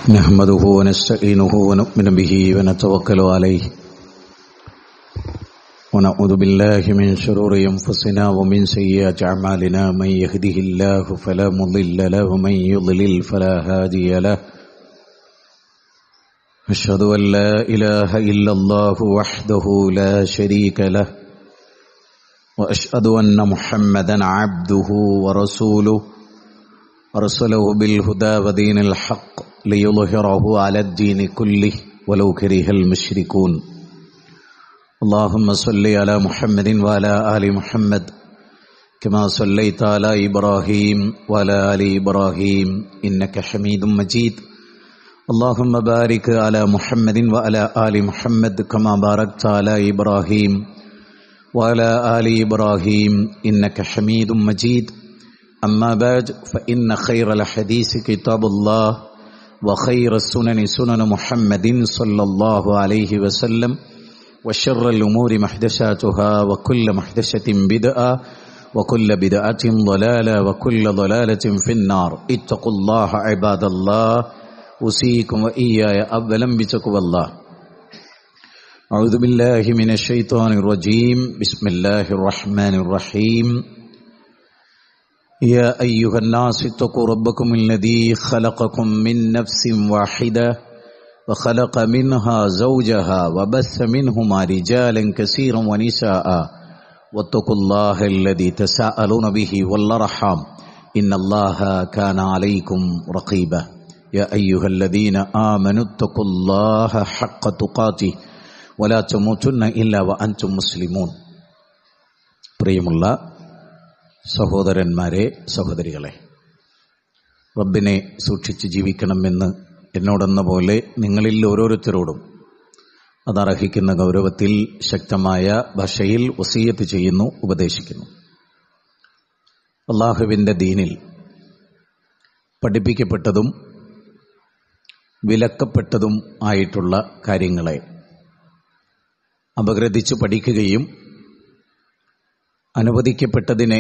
نحمده ونستعينه ونؤمن به ونتوكل عليه ونعوذ بالله من شرور أنفسنا ومن سيئات أعمالنا من يهده الله فلا مضل له ومن يضلل فلا هادي له أشهد أن لا إله إلا الله وحده لا شريك له وأشهد أن محمدا عبده ورسوله أرسله بالهدى ودين الحق ليظهره على الدين كله ولو كره المشركون اللهم صل على محمد وعلى آل محمد كما صليت على إبراهيم وعلى آل إبراهيم إنك حميد مجيد اللهم بارك على محمد وعلى آل محمد كما باركت على إبراهيم وعلى آل إبراهيم إنك حميد مجيد أما بعد فإن خير الحديث كتاب الله وخير السنن سنن محمد صلى الله عليه وسلم وشر الأمور محدثاتها وكل محدثة بدعة وكل بدعة ضلالة وكل ضلالة في النار اتقوا الله عباد الله أوصيكم وإياي أولا بتقوى الله أعوذ بالله من الشيطان الرجيم بسم الله الرحمن الرحيم يا أيها الناس اتقوا ربكم الذي خلقكم من نفس واحدة وخلق منها زوجها وبث منهما رجالا كثيرا ونساء واتقوا الله الذي تساءلون به والأرحام إن الله كان عليكم رقيبا يا أيها الذين آمنوا اتقوا الله حق تقاته ولا تموتن إلا وأنتم مسلمون പ്രിയമുള്ള സഹോദരന്മാരെ സഹോദരികളെ റബ്ബിനെ സൂക്ഷിച്ച് ജീവിക്കണമെന്ന് എന്നോടെന്ന പോലെ നിങ്ങളിൽ ഓരോരുത്തരോടും അതർഹിക്കുന്ന ഗൗരവത്തിൽ ശക്തമായ ഭാഷയിൽ വസീയത്ത് ചെയ്യുന്നു ഉപദേശിക്കുന്നു അള്ളാഹുവിൻ്റെ ദീനിൽ പഠിപ്പിക്കപ്പെട്ടതും വിലക്കപ്പെട്ടതും ആയിട്ടുള്ള കാര്യങ്ങളെ അപഗ്രഥിച്ച് പഠിക്കുകയും അനുവദിക്കപ്പെട്ടതിനെ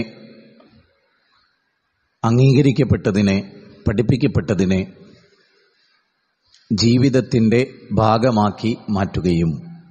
അംഗീകരിക്കപ്പെട്ടതിനെ പഠിപ്പിക്കപ്പെട്ടതിനെ ജീവിതത്തിൻ്റെ ഭാഗമാക്കി മാറ്റുകയും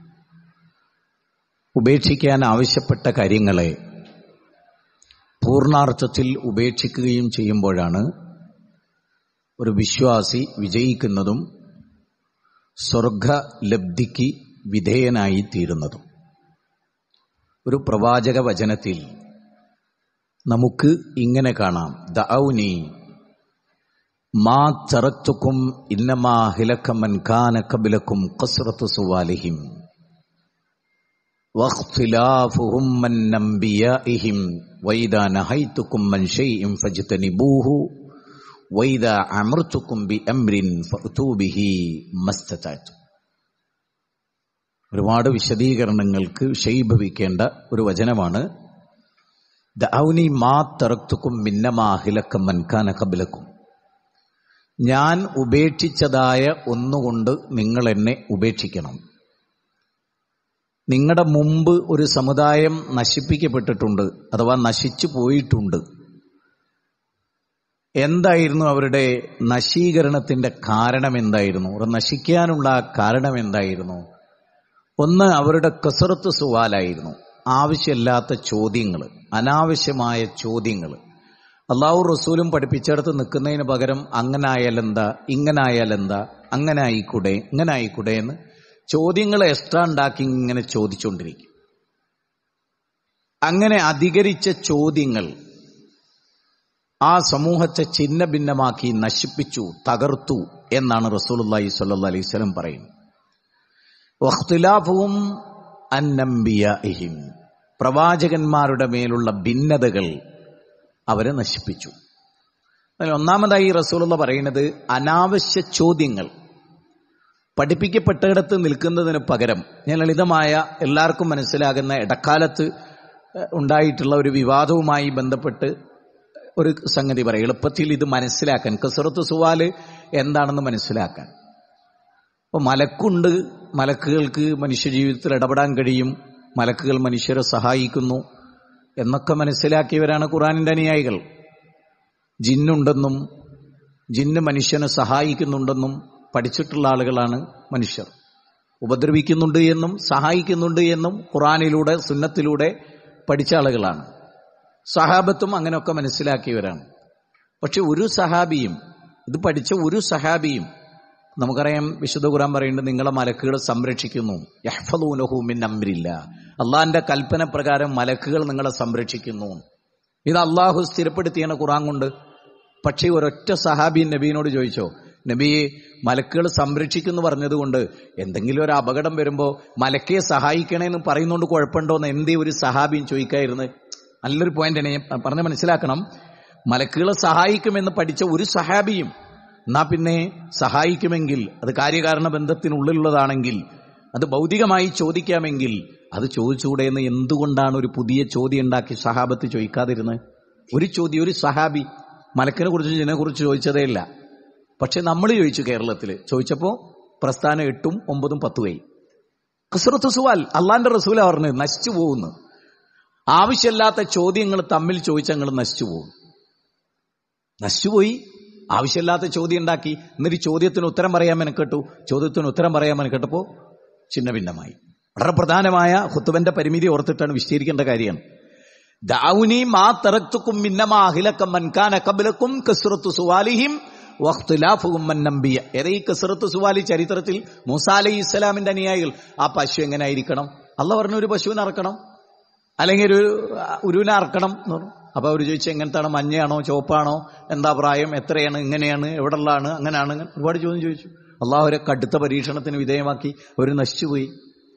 ഉപേക്ഷിക്കാൻ ആവശ്യപ്പെട്ട കാര്യങ്ങളെ പൂർണാർത്ഥത്തിൽ ഉപേക്ഷിക്കുകയും ചെയ്യുമ്പോഴാണ് ഒരു വിശ്വാസി വിജയിക്കുന്നതും സ്വർഗലബ്ധിക്ക് വിധേയനായി തീരുന്നതും ഒരു പ്രവാചക വചനത്തിൽ നമുക്ക് ഇങ്ങനെ കാണാം ദൗനി മാ ചറത്തുക്കും ഇന്നമാ ഹിലക്കമൻ കാന കബിലക്കും കസ്രത്തു സുവാലിഹിം واختلافهم من أنبيائهم وإذا نهيتكم من شيء فاجتنبوه وإذا أمرتكم بأمر فأتوا به ما استطعتم ഒരുപാട് വിശദീകരണങ്ങൾക്ക് വിഷയീഭവിക്കേണ്ട ഒരു വചനമാണ് ദൗനി മാ തറക്തുക്കും മിന്നമാഹിലക്കം മൻകാന കബിലക്കും ഞാൻ ഉപേക്ഷിച്ചതായ ഒന്നുകൊണ്ട് നിങ്ങൾ എന്നെ ഉപേക്ഷിക്കണം നിങ്ങളുടെ മുമ്പ് ഒരു സമുദായം നശിപ്പിക്കപ്പെട്ടിട്ടുണ്ട് അഥവാ നശിച്ചു പോയിട്ടുണ്ട് എന്തായിരുന്നു അവരുടെ നശീകരണത്തിന്റെ കാരണം എന്തായിരുന്നു അവർ നശിക്കാനുള്ള കാരണം എന്തായിരുന്നു ഒന്ന് അവരുടെ കസറത്ത് സുവാലായിരുന്നു ആവശ്യമില്ലാത്ത ചോദ്യങ്ങൾ അനാവശ്യമായ ചോദ്യങ്ങൾ അള്ളാഹു റസൂലും പഠിപ്പിച്ചെടുത്ത് നിൽക്കുന്നതിന് പകരം അങ്ങനെ ആയാലെന്താ ഇങ്ങനെ ആയാലെന്താ അങ്ങനെ ആയിക്കൂടെ ഇങ്ങനെ ആയിക്കൂടെ എന്ന് ചോദ്യങ്ങൾ എക്സ്ട്രാ ഉണ്ടാക്കി ഇങ്ങനെ ചോദിച്ചുകൊണ്ടിരിക്കും അങ്ങനെ അധികരിച്ച ചോദ്യങ്ങൾ ആ സമൂഹത്തെ ഛിന്ന ഭിന്നമാക്കി നശിപ്പിച്ചു തകർത്തു എന്നാണ് റസൂലുള്ളാഹി സ്വല്ലല്ലാഹി അലൈഹി വസല്ലം പറയുന്നത് വഖ്തിലാഫും അന്നംബിയാഹിം പ്രവാചകന്മാരുടെ മേലുള്ള ഭിന്നതകൾ അവരെ നശിപ്പിച്ചു അതിൽ ഒന്നാമതായി റസൂലുള്ള പറയുന്നത് അനാവശ്യ ചോദ്യങ്ങൾ പഠിപ്പിക്കപ്പെട്ടിടത്ത് നിൽക്കുന്നതിന് പകരം ഞാൻ ലളിതമായ എല്ലാവർക്കും മനസ്സിലാകുന്ന ഇടക്കാലത്ത് ഉണ്ടായിട്ടുള്ള ഒരു വിവാദവുമായി ബന്ധപ്പെട്ട് ഒരു സംഗതി പറയാം എളുപ്പത്തിൽ ഇത് മനസ്സിലാക്കാൻ കസറത്ത് സുവാല് എന്താണെന്ന് മനസ്സിലാക്കാൻ അപ്പോൾ മലക്കുണ്ട് മലക്കുകൾക്ക് മനുഷ്യജീവിതത്തിൽ ഇടപെടാൻ കഴിയും മലക്കുകൾ മനുഷ്യരെ സഹായിക്കുന്നു എന്നൊക്കെ മനസ്സിലാക്കിയവരാണ് ഖുറാനിന്റെ അനുയായികൾ ജിന്നുണ്ടെന്നും ജിന്ന് മനുഷ്യനെ സഹായിക്കുന്നുണ്ടെന്നും പഠിച്ചിട്ടുള്ള ആളുകളാണ് മനുഷ്യർ ഉപദ്രവിക്കുന്നുണ്ട് എന്നും സഹായിക്കുന്നുണ്ട് എന്നും ഖുറാനിലൂടെ സുന്നത്തിലൂടെ പഠിച്ച ആളുകളാണ് സഹാബത്തും അങ്ങനെയൊക്കെ മനസ്സിലാക്കിയവരാണ് പക്ഷെ ഒരു സഹാബിയും ഇത് പഠിച്ച ഒരു സഹാബിയും നമുക്കറിയാം വിശുദ്ധ ഖുറാൻ പറയുന്നുണ്ട് നിങ്ങളെ മലക്കുകൾ സംരക്ഷിക്കുന്നു യഹ്ഫലൂനഹു മിൻ അമ്രില്ല അള്ളാഹിന്റെ കൽപ്പന പ്രകാരം മലക്കുകൾ നിങ്ങളെ സംരക്ഷിക്കുന്നു ഇത് അള്ളാഹു സ്ഥിരപ്പെടുത്തിയാണ് ഖുറാൻ കൊണ്ട് പക്ഷേ ഒരൊറ്റ സഹാബി നബീനോട് ചോദിച്ചോ നബിയെ മലക്കുകൾ സംരക്ഷിക്കുന്നു പറഞ്ഞതുകൊണ്ട് എന്തെങ്കിലും ഒരു അപകടം വരുമ്പോൾ മലക്കയെ സഹായിക്കണേന്ന് പറയുന്നതുകൊണ്ട് കുഴപ്പമുണ്ടോന്ന് എന്തേ ഒരു സഹാബിയും ചോദിക്കായിരുന്നു നല്ലൊരു പോയിന്റാണ് ഞാൻ പറഞ്ഞ മനസ്സിലാക്കണം മലക്കുകളെ സഹായിക്കുമെന്ന് പഠിച്ച ഒരു സഹാബിയും എന്നാ പിന്നെ സഹായിക്കുമെങ്കിൽ അത് കാര്യകാരണ ബന്ധത്തിനുള്ളിലുള്ളതാണെങ്കിൽ അത് ഭൗതികമായി ചോദിക്കാമെങ്കിൽ അത് ചോദിച്ചുകൂടെ എന്ന് എന്തുകൊണ്ടാണ് ഒരു പുതിയ ചോദ്യം ഉണ്ടാക്കി സഹാബത്ത് ചോദിക്കാതിരുന്നത് ഒരു ചോദ്യം ഒരു സഹാബി മലക്കിനെ കുറിച്ച് ഇതിനെ കുറിച്ച് ചോദിച്ചതേ ഇല്ല പക്ഷെ നമ്മൾ ചോദിച്ചു കേരളത്തിൽ ചോദിച്ചപ്പോ പ്രസ്ഥാനം എട്ടും ഒമ്പതും പത്തുമായി കസറത്ത് സുവാൽ അള്ളാന്റെ റസൂല പറഞ്ഞു നശിച്ചു പോകുന്നു ആവശ്യമില്ലാത്ത ചോദ്യങ്ങൾ തമ്മിൽ ചോദിച്ചാൽ നിങ്ങൾ നശിച്ചു പോകും നശിച്ചുപോയി ആവശ്യമില്ലാത്ത ചോദ്യം ഉണ്ടാക്കി എന്നിട്ട് ചോദ്യത്തിന് ഉത്തരം പറയാൻ മെനക്കെട്ടു ചോദ്യത്തിന് ഉത്തരം പറയാൻ മെനക്കെട്ടപ്പോ ചിന്ന ഭിന്നമായി വളരെ പ്രധാനമായ ഹുത്തുവന്റെ പരിമിതി ഓർത്തിട്ടാണ് വിശദീകരിക്കേണ്ട കാര്യമാണ് ദാവുനി മാ തറക്തുക്കും മിന്നമാ അഹിലക്കം മൻകാന കബലക്കും കസുറത്തു സുവാലിഹിം നമ്പിയ ഏതാ ഈ കസറത്ത് സുവാലി ചരിത്രത്തിൽ മൂസ അലൈഹി ഇസ്ലാമിന്റെ അനുയായികൾ ആ പശു എങ്ങനെ ആയിരിക്കണം അല്ല പറഞ്ഞു ഒരു പശുവിനെ അറക്കണം അല്ലെങ്കിൽ ഒരു ഉരുവിനെ അറക്കണം എന്ന് പറഞ്ഞു അപ്പൊ അവർ ചോദിച്ചു എങ്ങനത്താണ് മഞ്ഞയാണോ ചുവപ്പാണോ എന്താ പ്രായം എത്രയാണ് ഇങ്ങനെയാണ് എവിടെയുള്ളതാണ് അങ്ങനെയാണ് ഒരുപാട് ചോദ്യം ചോദിച്ചു അള്ളാഹുരെ കടുത്ത പരീക്ഷണത്തിന് വിധേയമാക്കി അവർ നശിച്ചുപോയി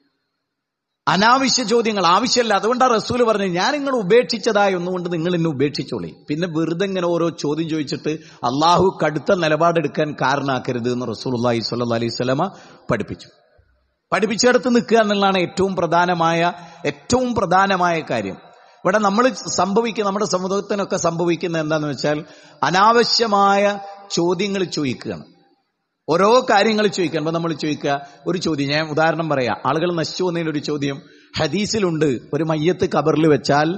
അനാവശ്യ ചോദ്യങ്ങൾ ആവശ്യമില്ല അതുകൊണ്ടാണ് റസൂല് പറഞ്ഞത് ഞാൻ നിങ്ങൾ ഉപേക്ഷിച്ചതായ ഒന്നുകൊണ്ട് നിങ്ങൾ എന്നെ ഉപേക്ഷിച്ചോളി പിന്നെ വെറുതെ ഇങ്ങനെ ഓരോ ചോദ്യം ചോദിച്ചിട്ട് അള്ളാഹു കടുത്ത നിലപാടെടുക്കാൻ കാരണമാക്കരുത് എന്ന് റസൂൽ അള്ളാഹി സ്വല്ല അലൈഹി സ്വലമ പഠിപ്പിച്ചു പഠിപ്പിച്ചെടുത്ത് നിൽക്കുക എന്നുള്ളതാണ് ഏറ്റവും പ്രധാനമായ ഏറ്റവും പ്രധാനമായ കാര്യം ഇവിടെ നമ്മൾ സംഭവിക്കുന്ന നമ്മുടെ സമൂഹത്തിനൊക്കെ സംഭവിക്കുന്ന എന്താന്ന് വെച്ചാൽ അനാവശ്യമായ ചോദ്യങ്ങൾ ചോദിക്കുകയാണ് ഓരോ കാര്യങ്ങൾ ചോദിക്കാൻ അപ്പൊ നമ്മൾ ചോദിക്കുക ഒരു ചോദ്യം ഞാൻ ഉദാഹരണം പറയാം ആളുകൾ നശിച്ചു വന്നതിൽ ഒരു ചോദ്യം ഹദീസിലുണ്ട് ഒരു മയ്യത്ത് കബറിൽ വെച്ചാൽ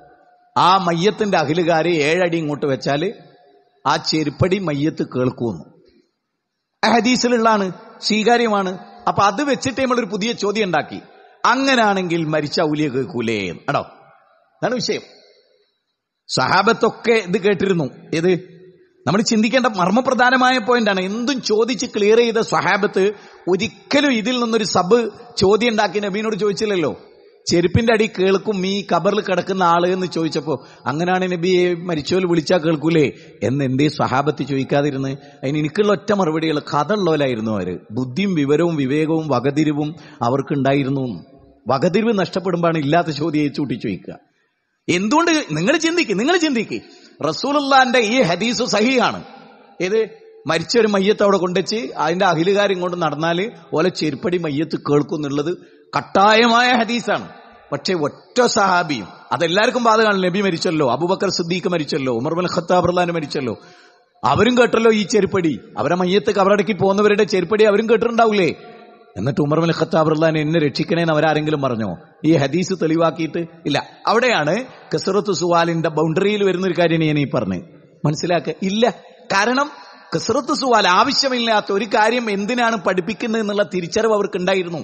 ആ മയ്യത്തിന്റെ അഖിലുകാരെ ഏഴടി ഇങ്ങോട്ട് വെച്ചാൽ ആ ചെരുപ്പടി മയ്യത്ത് കേൾക്കുമെന്നു ആ ഹദീസിലുള്ളതാണ് സ്വീകാര്യമാണ് അപ്പൊ അത് വെച്ചിട്ട് നമ്മളൊരു പുതിയ ചോദ്യം ഉണ്ടാക്കി അങ്ങനാണെങ്കിൽ മരിച്ച ഔലിയ കേൾക്കൂലേ ആണോ അതാണ് വിഷയം സഹാബത്തൊക്കെ ഇത് കേട്ടിരുന്നു ഏത് നമ്മൾ ചിന്തിക്കേണ്ട മർമ്മപ്രധാനമായ പോയിന്റാണ് എന്തും ചോദിച്ച് ക്ലിയർ ചെയ്ത സ്വഹാബത്ത് ഒരിക്കലും ഇതിൽ നിന്നൊരു സബ് ചോദ്യം ഉണ്ടാക്കി നബീനോട് ചോദിച്ചില്ലല്ലോ ചെരുപ്പിന്റെ അടി കേൾക്കും ഈ കബറിൽ കിടക്കുന്ന ആള് എന്ന് ചോദിച്ചപ്പോ അങ്ങനെയാണ് നബിയെ മരിച്ചോൽ വിളിച്ചാൽ കേൾക്കൂലേ എന്ന് എന്തേ സ്വഹാബത്ത് ചോദിക്കാതിരുന്ന് അതിന് എനിക്കുള്ള ഒറ്റ മറുപടികൾ കഥ ഉള്ളവരായിരുന്നു അവര് ബുദ്ധിയും വിവരവും വിവേകവും വകതിരിവും അവർക്കുണ്ടായിരുന്നു വകതിരിവ് നഷ്ടപ്പെടുമ്പോഴാണ് ഇല്ലാത്ത ചോദ്യം ചൂട്ടി ചോദിക്കുക എന്തുകൊണ്ട് നിങ്ങൾ ചിന്തിക്ക് നിങ്ങൾ ചിന്തിക്ക് റസൂലുള്ളാന്റെ ഈ ഹദീസ് സഹിയാണ് ഏത് മരിച്ച ഒരു മയ്യത്ത് അവിടെ കൊണ്ടുവച്ച് അതിന്റെ അഖിലുകാരും കൊണ്ട് നടന്നാൽ ഓലെ ചെരുപ്പടി മയ്യത്ത് കേൾക്കുന്നുള്ളത് കട്ടായമായ ഹദീസാണ് പക്ഷെ ഒറ്റ സഹാബിയും അതെല്ലാവർക്കും ബാധകമാണ് നബി മരിച്ചല്ലോ അബുബക്കർ സിദ്ദീഖ് മരിച്ചല്ലോ ഉമർ ബിൻ ഖത്താബ് റഹ്ലാൻ മരിച്ചല്ലോ അവരും കേട്ടല്ലോ ഈ ചെരുപ്പടി അവരെ മയ്യത്ത് കവറടക്കി പോകുന്നവരുടെ ചെരുപ്പടി അവരും കേട്ടിട്ടുണ്ടാവില്ലേ എന്നിട്ട് ഉമർ ബിൻ ഖത്താബ് റഹ്ലാൻ എന്നെ രക്ഷിക്കണേന്ന് അവരാരെങ്കിലും പറഞ്ഞോ ഈ ഹദീസ് തെളിവാക്കിയിട്ട് ഇല്ല അവിടെയാണ് കസറത്ത് സുവാലിന്റെ ബൗണ്ടറിയിൽ വരുന്ന ഒരു കാര്യം ഞാൻ ഈ പറഞ്ഞു മനസ്സിലാക്ക ഇല്ല കാരണം കസറത്ത് സുവാൽ ആവശ്യമില്ലാത്ത ഒരു കാര്യം എന്തിനാണ് പഠിപ്പിക്കുന്നത് എന്നുള്ള തിരിച്ചറിവ് അവർക്ക് ഉണ്ടായിരുന്നു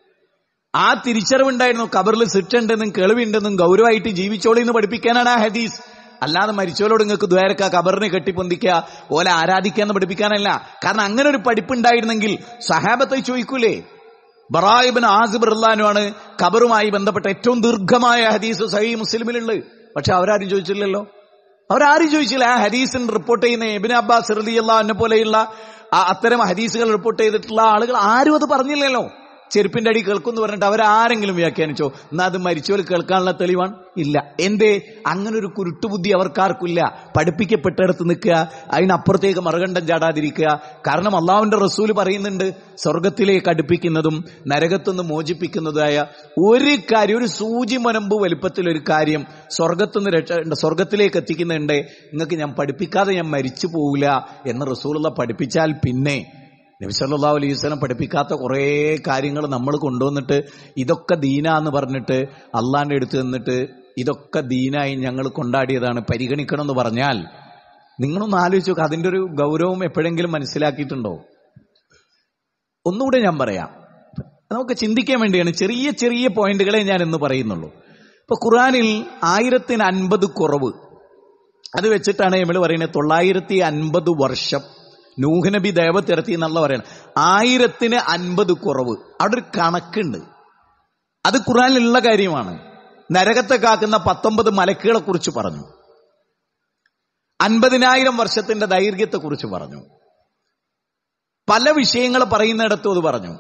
ആ തിരിച്ചറിവുണ്ടായിരുന്നു കബറിൽ ശിക്ഷ ഉണ്ടെന്നും കേൾവിയുണ്ടെന്നും ഗൗരവമായിട്ട് ജീവിച്ചോളി എന്ന് പഠിപ്പിക്കാനാണ് ആ ഹദീസ് അല്ലാതെ മരിച്ചോലോട് നിങ്ങൾക്ക് ദ്വാരക്ക കബറിനെ കെട്ടിപ്പൊന്തിക്കുക ഓലെ ആരാധിക്കാന്ന് പഠിപ്പിക്കാനല്ല കാരണം അങ്ങനെ ഒരു പഠിപ്പുണ്ടായിരുന്നെങ്കിൽ സഹാബത്തെ ചോദിക്കൂലേ ബറായിബിൻ ആസിബ് റഹ്ലാനുമാണ് ഖബറുമായി ബന്ധപ്പെട്ട ഏറ്റവും ദീർഘമായ ഹദീസ് സഹി മുസ്ലിമിലുള്ളത് പക്ഷെ അവരാരും ചോദിച്ചില്ലല്ലോ അവരാരും ചോദിച്ചില്ല ആ ഹദീസിന് റിപ്പോർട്ട് ചെയ്യുന്ന എബിൻ അബ്ബാസ് റലിയല്ലാനെ പോലെയുള്ള അത്തരം ഹദീസുകൾ റിപ്പോർട്ട് ചെയ്തിട്ടുള്ള ആളുകൾ ആരും അത് പറഞ്ഞില്ലല്ലോ ചെരുപ്പിന്റെ അടി കേൾക്കും എന്ന് പറഞ്ഞിട്ട് അവരാരെങ്കിലും വ്യാഖ്യാനിച്ചോ എന്നാ അത് മരിച്ചോൽ കേൾക്കാനുള്ള തെളിവാണ് ഇല്ല എന്തേ അങ്ങനെ ഒരു കുരുട്ടുബുദ്ധി അവർക്കാർക്കില്ല പഠിപ്പിക്കപ്പെട്ടിടത്ത് നിൽക്കുക അതിനപ്പുറത്തേക്ക് മറുകണ്ഠം ചാടാതിരിക്കുക കാരണം അള്ളാഹുവിന്റെ റസൂല് പറയുന്നുണ്ട് സ്വർഗത്തിലേക്ക് അടുപ്പിക്കുന്നതും നരകത്തുനിന്ന് മോചിപ്പിക്കുന്നതായ ഒരു കാര്യം ഒരു സൂചി മുനമ്പ് വലുപ്പത്തിൽ ഒരു കാര്യം സ്വർഗത്തുനിന്ന് രക്ഷ സ്വർഗത്തിലേക്ക് എത്തിക്കുന്നുണ്ട് നിങ്ങൾക്ക് ഞാൻ പഠിപ്പിക്കാതെ ഞാൻ മരിച്ചു പോവില്ല എന്ന് റസൂലുള്ള പഠിപ്പിച്ചാൽ പിന്നെ നബി സല്ലാ അലൈഹി വസ്ലം പഠിപ്പിക്കാത്ത കുറേ കാര്യങ്ങൾ നമ്മൾ കൊണ്ടുവന്നിട്ട് ഇതൊക്കെ ദീന എന്ന് പറഞ്ഞിട്ട് അള്ളാന്റെ അടുത്ത് നിന്നിട്ട് ഇതൊക്കെ ദീനായി ഞങ്ങൾ കൊണ്ടാടിയതാണ് പരിഗണിക്കണം എന്ന് പറഞ്ഞാൽ നിങ്ങളൊന്ന് ആലോചിച്ച് നോക്കുക അതിന്റെ ഒരു ഗൗരവം എപ്പോഴെങ്കിലും മനസ്സിലാക്കിയിട്ടുണ്ടോ ഒന്നുകൂടെ ഞാൻ പറയാം നമുക്ക് ചിന്തിക്കാൻ വേണ്ടിയാണ് ചെറിയ ചെറിയ പോയിന്റുകളെ ഞാൻ ഇന്ന് പറയുന്നുള്ളൂ ഇപ്പൊ ഖുറാനിൽ ആയിരത്തിന് അൻപത് കുറവ് അത് വെച്ചിട്ടാണ് നമ്മൾ പറയുന്നത് തൊള്ളായിരത്തി അൻപത് വർഷം നൂഹ് നബി ദേവത്തിരത്തി എന്നുള്ള പറയണം ആയിരത്തിന് അൻപത് കുറവ് അവിടെ ഒരു കണക്കുണ്ട് അത് ഖുറാനിലുള്ള കാര്യമാണ് നരകത്തെ കാക്കുന്ന പത്തൊമ്പത് മലക്കുകളെ കുറിച്ച് പറഞ്ഞു അൻപതിനായിരം വർഷത്തിന്റെ ദൈർഘ്യത്തെ കുറിച്ച് പറഞ്ഞു പല വിഷയങ്ങൾ പറയുന്നിടത്തും അത് പറഞ്ഞു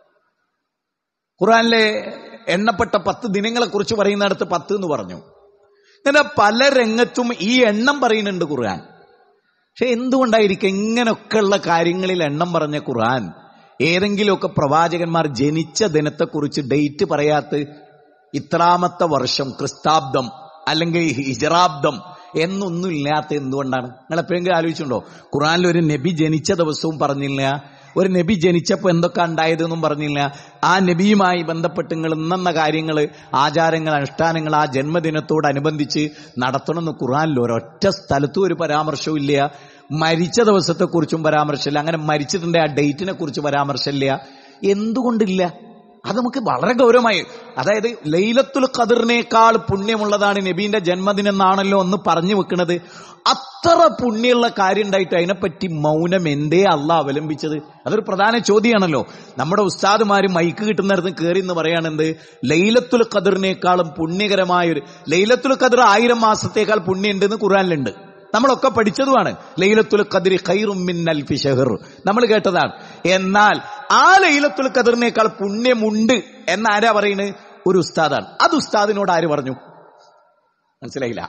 ഖുറാനിലെ എണ്ണപ്പെട്ട പത്ത് ദിനങ്ങളെ കുറിച്ച് പറയുന്നിടത്ത് പത്ത് എന്ന് പറഞ്ഞു ഇങ്ങനെ പല രംഗത്തും ഈ എണ്ണം പറയുന്നുണ്ട് ഖുർആൻ പക്ഷെ എന്തുകൊണ്ടായിരിക്കും ഇങ്ങനെയൊക്കെയുള്ള കാര്യങ്ങളിൽ എണ്ണം പറഞ്ഞ ഖുർആൻ ഏതെങ്കിലുമൊക്കെ പ്രവാചകന്മാർ ജനിച്ച ദിനത്തെക്കുറിച്ച് ഡേറ്റ് പറയാത്ത ഇത്രാമത്തെ വർഷം ക്രിസ്താബ്ദം അല്ലെങ്കിൽ ഹിജറാബ്ദം എന്നൊന്നും ഇല്ലാത്ത എന്തുകൊണ്ടാണ് നിങ്ങൾ എപ്പോഴെങ്കിലും ആലോചിച്ചുണ്ടോ ഖുറാനിൽ ഒരു നബി ജനിച്ച ദിവസവും പറഞ്ഞില്ല ഒരു നബി ജനിച്ചപ്പോൾ എന്തൊക്കെ ഉണ്ടായതെന്നും പറഞ്ഞില്ല ആ നബിയുമായി ബന്ധപ്പെട്ട് നിങ്ങൾ ഇന്നെന്ന കാര്യങ്ങൾ ആചാരങ്ങൾ അനുഷ്ഠാനങ്ങൾ ആ ജന്മദിനത്തോടനുബന്ധിച്ച് നടത്തണമെന്ന് ഖുറാനിൽ ഒരൊറ്റ സ്ഥലത്തും ഒരു പരാമർശവും ഇല്ല മരിച്ച ദിവസത്തെക്കുറിച്ചും പരാമർശമില്ല അങ്ങനെ മരിച്ചിട്ടുണ്ട് ആ ഡേറ്റിനെ കുറിച്ച് പരാമർശമില്ല എന്തുകൊണ്ടില്ല അത് നമുക്ക് വളരെ ഗൗരവമായി അതായത് ലൈലത്തുൽ ഖദറിനേക്കാൾ പുണ്യമുള്ളതാണ് നബീന്റെ ജന്മദിനം എന്നാണല്ലോ ഒന്ന് പറഞ്ഞു വെക്കുന്നത് അത്ര പുണ്യമുള്ള കാര്യം ഉണ്ടായിട്ട് അതിനെപ്പറ്റി മൗനം എന്തേ അല്ല അവലംബിച്ചത് അതൊരു പ്രധാന ചോദ്യമാണല്ലോ നമ്മുടെ ഉസ്താദുമാര് മൈക്ക് കിട്ടുന്നിടത്ത് കയറി എന്ന് പറയാണെന്ത് ലൈലത്തുൽ ഖദറിനേക്കാളും പുണ്യകരമായ ഒരു ലൈലത്തുൽ ഖദർ ആയിരം മാസത്തേക്കാൾ പുണ്യമുണ്ടെന്ന് ഖുറാനിലുണ്ട് നമ്മളൊക്കെ പഠിച്ചതുമാണ് ലൈലത്തുൽ ഖദരി ഖൈറും മിന്നൽ ഫിഷഹർ നമ്മൾ കേട്ടതാണ് എന്നാൽ ആ ലൈലത്തുൽ ഖദറിനേക്കാൾ പുണ്യമുണ്ട് എന്ന് ആരാ പറയുന്നത് ഒരു ഉസ്താദാണ് അത് ഉസ്താദിനോട് ആര് പറഞ്ഞു മനസ്സിലായില്ല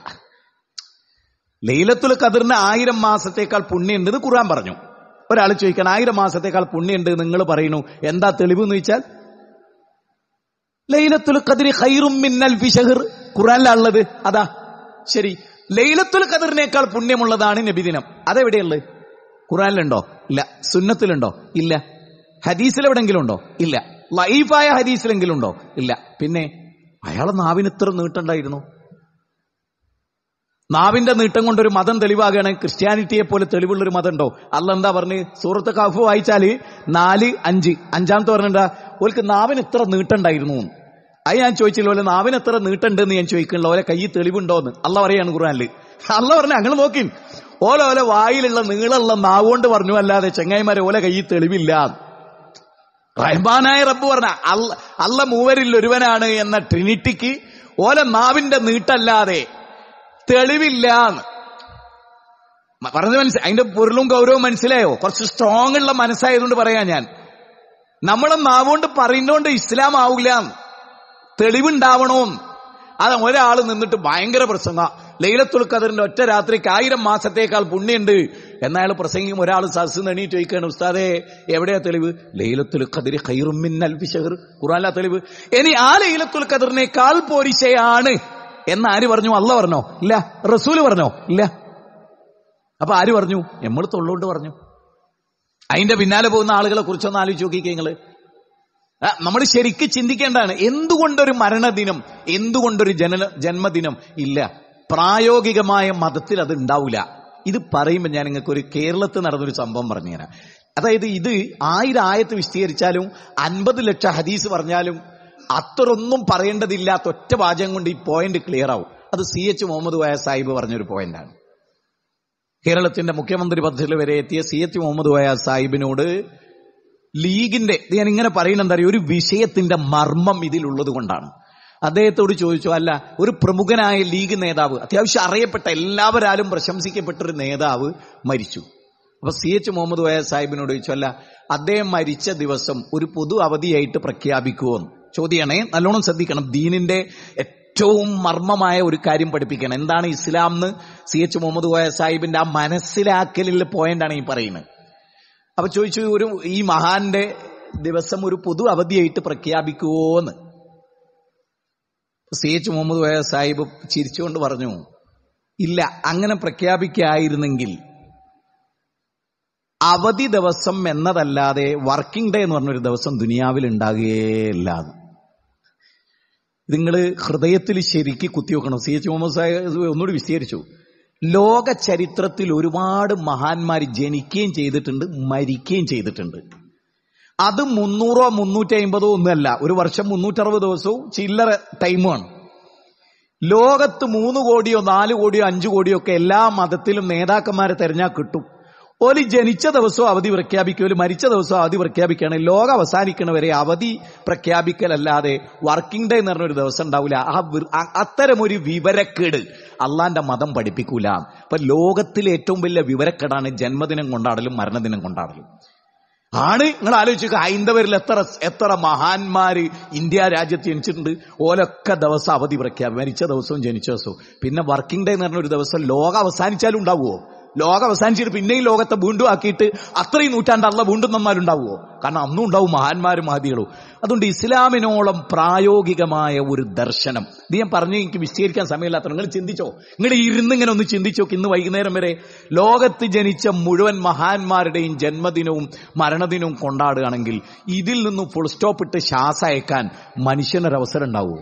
ലൈലത്തുൽ ഖദറിന് ആയിരം മാസത്തേക്കാൾ പുണ്യമുണ്ട് എന്ന് ഖുർആൻ പറഞ്ഞു ഒരാൾ ചോദിക്കാൻ ആയിരം മാസത്തേക്കാൾ പുണ്യമുണ്ട് നിങ്ങൾ പറയുന്നു എന്താ തെളിവ് എന്ന് ചോദിച്ചാൽ ലൈലത്തുൽ ഖദരി ഖൈറും മിന്നൽ ഫിഷഹർ ഖുറാനിലുള്ളത് അതാ ശരി ലൈലത്തുൽ ഖദറിനേക്കാൾ പുണ്യമുള്ളതാണ് നബിദിനം അതെവിടെയുള്ളത് ഖുറാനിലുണ്ടോ ഇല്ല സുന്നത്തിലുണ്ടോ ഇല്ല ഹദീസിൽ എവിടെങ്കിലും ഉണ്ടോ ഇല്ല ലൈഫായ ഹദീസിലെങ്കിലും ഉണ്ടോ ഇല്ല പിന്നെ അയാളെ നാവിന് ഇത്ര നീട്ടുണ്ടായിരുന്നു നാവിന്റെ നീട്ടം കൊണ്ടൊരു മതം തെളിവാകുകയാണെങ്കിൽ ക്രിസ്ത്യാനിറ്റിയെ പോലെ തെളിവുള്ള ഒരു മതം ഉണ്ടോ അല്ല എന്താ പറഞ്ഞ് സൂറത്ത് കഫ് വായിച്ചാല് നാല് അഞ്ച് അഞ്ചാമത്തെ പറഞ്ഞെന്താ ഓൽക്ക് നാവിന് ഇത്ര നീട്ടുണ്ടായിരുന്നു അത് ഞാൻ ചോദിച്ചില്ല ഓലെ നാവിന് എത്ര നീട്ടുണ്ടെന്ന് ഞാൻ ചോദിക്കണില്ല ഓലെ കൈ തെളിവുണ്ടോന്ന് അല്ല പറയാണ് ഖുറാനില് അല്ല പറഞ്ഞ അങ്ങനെ നോക്കി ഓല ഓല വായിലുള്ള നീളമുള്ള നാവുകൊണ്ട് പറഞ്ഞു അല്ലാതെ ചെങ്ങായിമാരെ ഓലെ കൈ തെളിവില്ല റഹ്മാനായ റബ്ബ് പറഞ്ഞ അല്ല അല്ല മൂവരിൽ ഒരുവനാണ് എന്ന ട്രിനിറ്റിക്ക് ഓല നാവിന്റെ നീട്ടല്ലാതെ തെളിവില്ല പറഞ്ഞത് മനസ്സിലായി അതിന്റെ പൊരുളും ഗൗരവവും മനസ്സിലായോ കുറച്ച് സ്ട്രോങ് ഉള്ള മനസ്സായതുകൊണ്ട് പറയാ ഞാൻ നമ്മളെ നാവുകൊണ്ട് പറയുന്നോണ്ട് ഇസ്ലാം ആവൂല തെളിവുണ്ടാവണോന്ന് അത് ഒരാൾ നിന്നിട്ട് ഭയങ്കര പ്രസംഗ ലൈലത്തുൽ ഖദറിന്റെ ഒറ്റ രാത്രിക്ക് ആയിരം മാസത്തേക്കാൾ പുണ്യുണ്ട് എന്നയാൾ പ്രസംഗിക്കും ഒരാൾ സസ് നെണീറ്റ് ചോദിക്കുകയാണ് ഉസ്താദെ എവിടെയാ തെളിവ് ലൈലത്തുൽ ഖദരി ഖൈറുമിന്നൽ ഫിഷഹർ ഖുറാനിലാ തെളിവ് ഇനി ആ ലൈലത്തുൽ ഖദറിനേക്കാൾ പോരിശയാണ് എന്ന് ആര് പറഞ്ഞു അല്ല പറഞ്ഞോ ഇല്ല റസൂല് പറഞ്ഞോ ഇല്ല അപ്പൊ ആര് പറഞ്ഞു നമ്മൾ തൊള്ളുകൊണ്ട് പറഞ്ഞു അതിന്റെ പിന്നാലെ പോകുന്ന ആളുകളെ കുറിച്ചൊന്ന് ആലോചിച്ച് നോക്കിക്കേ നിങ്ങള് നമ്മൾ ശരിക്ക് ചിന്തിക്കേണ്ടതാണ് എന്തുകൊണ്ടൊരു മരണദിനം എന്തുകൊണ്ടൊരു ജനന ജന്മദിനം ഇല്ല പ്രായോഗികമായ മതത്തിൽ അത് ഉണ്ടാവില്ല ഇത് പറയുമ്പോൾ ഞാൻ നിങ്ങൾക്ക് ഒരു കേരളത്തിൽ നടന്നൊരു സംഭവം പറഞ്ഞുതരാം അതായത് ഇത് ആയിരം ആയത്ത് വിശദീകരിച്ചാലും അൻപത് ലക്ഷം ഹദീസ് പറഞ്ഞാലും അത്രയൊന്നും പറയേണ്ടതില്ലാത്ത ഒറ്റ വാചകം കൊണ്ട് ഈ പോയിന്റ് ക്ലിയർ ആവും അത് സി എച്ച് മുഹമ്മദ് വായ സാഹിബ് പറഞ്ഞൊരു പോയിന്റാണ് കേരളത്തിന്റെ മുഖ്യമന്ത്രി പദത്തിൽ വരെ എത്തിയ സി എച്ച് മുഹമ്മദ് വായ സാഹിബിനോട് ലീഗിന്റെ ഇത് ഞാൻ ഇങ്ങനെ പറയുന്നത് എന്താ ഒരു വിഷയത്തിന്റെ മർമ്മം ഇതിലുള്ളത് കൊണ്ടാണ് അദ്ദേഹത്തോട് ചോദിച്ചു അല്ല ഒരു പ്രമുഖനായ ലീഗ് നേതാവ് അത്യാവശ്യം അറിയപ്പെട്ട എല്ലാവരാലും പ്രശംസിക്കപ്പെട്ട ഒരു നേതാവ് മരിച്ചു അപ്പൊ സി എച്ച് മുഹമ്മദ് വയ സാഹിബിനോട് ചോദിച്ചു അല്ല അദ്ദേഹം മരിച്ച ദിവസം ഒരു പൊതു അവധിയായിട്ട് പ്രഖ്യാപിക്കുമോ ചോദ്യമാണേ നല്ലോണം ശ്രദ്ധിക്കണം ദീനിന്റെ ഏറ്റവും മർമ്മമായ ഒരു കാര്യം പഠിപ്പിക്കണം എന്താണ് ഇസ്ലാം എന്ന് സി എച്ച് മുഹമ്മദ് കോയ സാഹിബിന്റെ ആ മനസ്സിലാക്കലിൽ പോയിന്റാണ് ഈ പറയുന്നത് അപ്പൊ ചോദിച്ചു ഒരു ഈ മഹാന്റെ ദിവസം ഒരു പൊതു അവധിയായിട്ട് പ്രഖ്യാപിക്കുവോന്ന് സി എച്ച് മുഹമ്മദ് കോയ സാഹിബ് ചിരിച്ചുകൊണ്ട് പറഞ്ഞു ഇല്ല അങ്ങനെ പ്രഖ്യാപിക്കായിരുന്നെങ്കിൽ അവധി ദിവസം എന്നതല്ലാതെ വർക്കിംഗ് ഡേ എന്ന് പറഞ്ഞൊരു ദിവസം ദുനിയാവിൽ ഉണ്ടാകുകയില്ല നിങ്ങൾ ഹൃദയത്തിൽ ശരിക്ക് കുത്തിവെക്കണം സി എച്ച് മുഹമ്മദ് സാഹിബ് ഒന്നുകൂടി വിശദീകരിച്ചു ലോക ചരിത്രത്തിൽ ഒരുപാട് മഹാന്മാർ ജനിക്കുകയും ചെയ്തിട്ടുണ്ട് മരിക്കുകയും ചെയ്തിട്ടുണ്ട് അത് മുന്നൂറോ മുന്നൂറ്റി അമ്പതോ ഒന്നുമല്ല ഒരു വർഷം മുന്നൂറ്ററുപത് ദിവസവും ചില്ലറ ടൈമാണ് ലോകത്ത് മൂന്ന് കോടിയോ നാല് കോടിയോ അഞ്ചു കോടിയോ ഒക്കെ എല്ലാ മതത്തിലും നേതാക്കന്മാരെ തെരഞ്ഞാൽ കിട്ടും ഒരു ജനിച്ച ദിവസവും അവധി പ്രഖ്യാപിക്കും ഒരു മരിച്ച ദിവസവും അവധി പ്രഖ്യാപിക്കുകയാണ് ലോകം അവസാനിക്കണവരെ അവധി പ്രഖ്യാപിക്കലല്ലാതെ വർക്കിംഗ് ഡേ എന്ന് പറഞ്ഞൊരു ദിവസം ഉണ്ടാവില്ല ആ വി- അ- അത്തരം ഒരു വിവരക്കേട് അള്ളാന്റെ മതം പഠിപ്പിക്കൂല അപ്പൊ ലോകത്തിലെ ഏറ്റവും വലിയ വിവരക്കേടാണ് ജന്മദിനം കൊണ്ടാടലും മരണദിനം കൊണ്ടാടലും ആണ് നിങ്ങൾ ആലോചിക്കുക ഹൈന്ദവരിൽ എത്ര എത്ര മഹാന്മാര് ഇന്ത്യ രാജ്യത്ത് ജനിച്ചിട്ടുണ്ട് ഓലൊക്കെ ദിവസം അവധി പ്രഖ്യാപി മരിച്ച ദിവസവും ജനിച്ച ദിവസവും പിന്നെ വർക്കിംഗ് ഡേ എന്ന് പറഞ്ഞ ഒരു ദിവസം ലോകം അവസാനിച്ചാലും ഉണ്ടാവുമോ ലോകം അവസാനിച്ചിട്ട് പിന്നെയും ലോകത്തെ വീണ്ടും ആക്കിയിട്ട് അത്രയും നൂറ്റാണ്ടല്ല വീണ്ടും നമ്മാലുണ്ടാവുമോ കാരണം അന്നും ഉണ്ടാവും മഹാന്മാരും മഹതികളും അതുകൊണ്ട് ഇസ്ലാമിനോളം പ്രായോഗികമായ ഒരു ദർശനം ഇത് ഞാൻ പറഞ്ഞു എനിക്ക് വിശദീകരിക്കാൻ സമയമില്ലാത്ത നിങ്ങൾ ചിന്തിച്ചോ നിങ്ങൾ ഇരുന്ന് ഇങ്ങനെ ഒന്ന് ചിന്തിച്ചോ ഇന്ന് വൈകുന്നേരം വരെ ലോകത്ത് ജനിച്ച മുഴുവൻ മഹാന്മാരുടെയും ജന്മദിനവും മരണദിനവും കൊണ്ടാടുകയാണെങ്കിൽ ഇതിൽ നിന്നും ഫുൾ സ്റ്റോപ്പ് ഇട്ട് ശ്വാസം അയക്കാൻ മനുഷ്യനൊരവസരം ഉണ്ടാവുമോ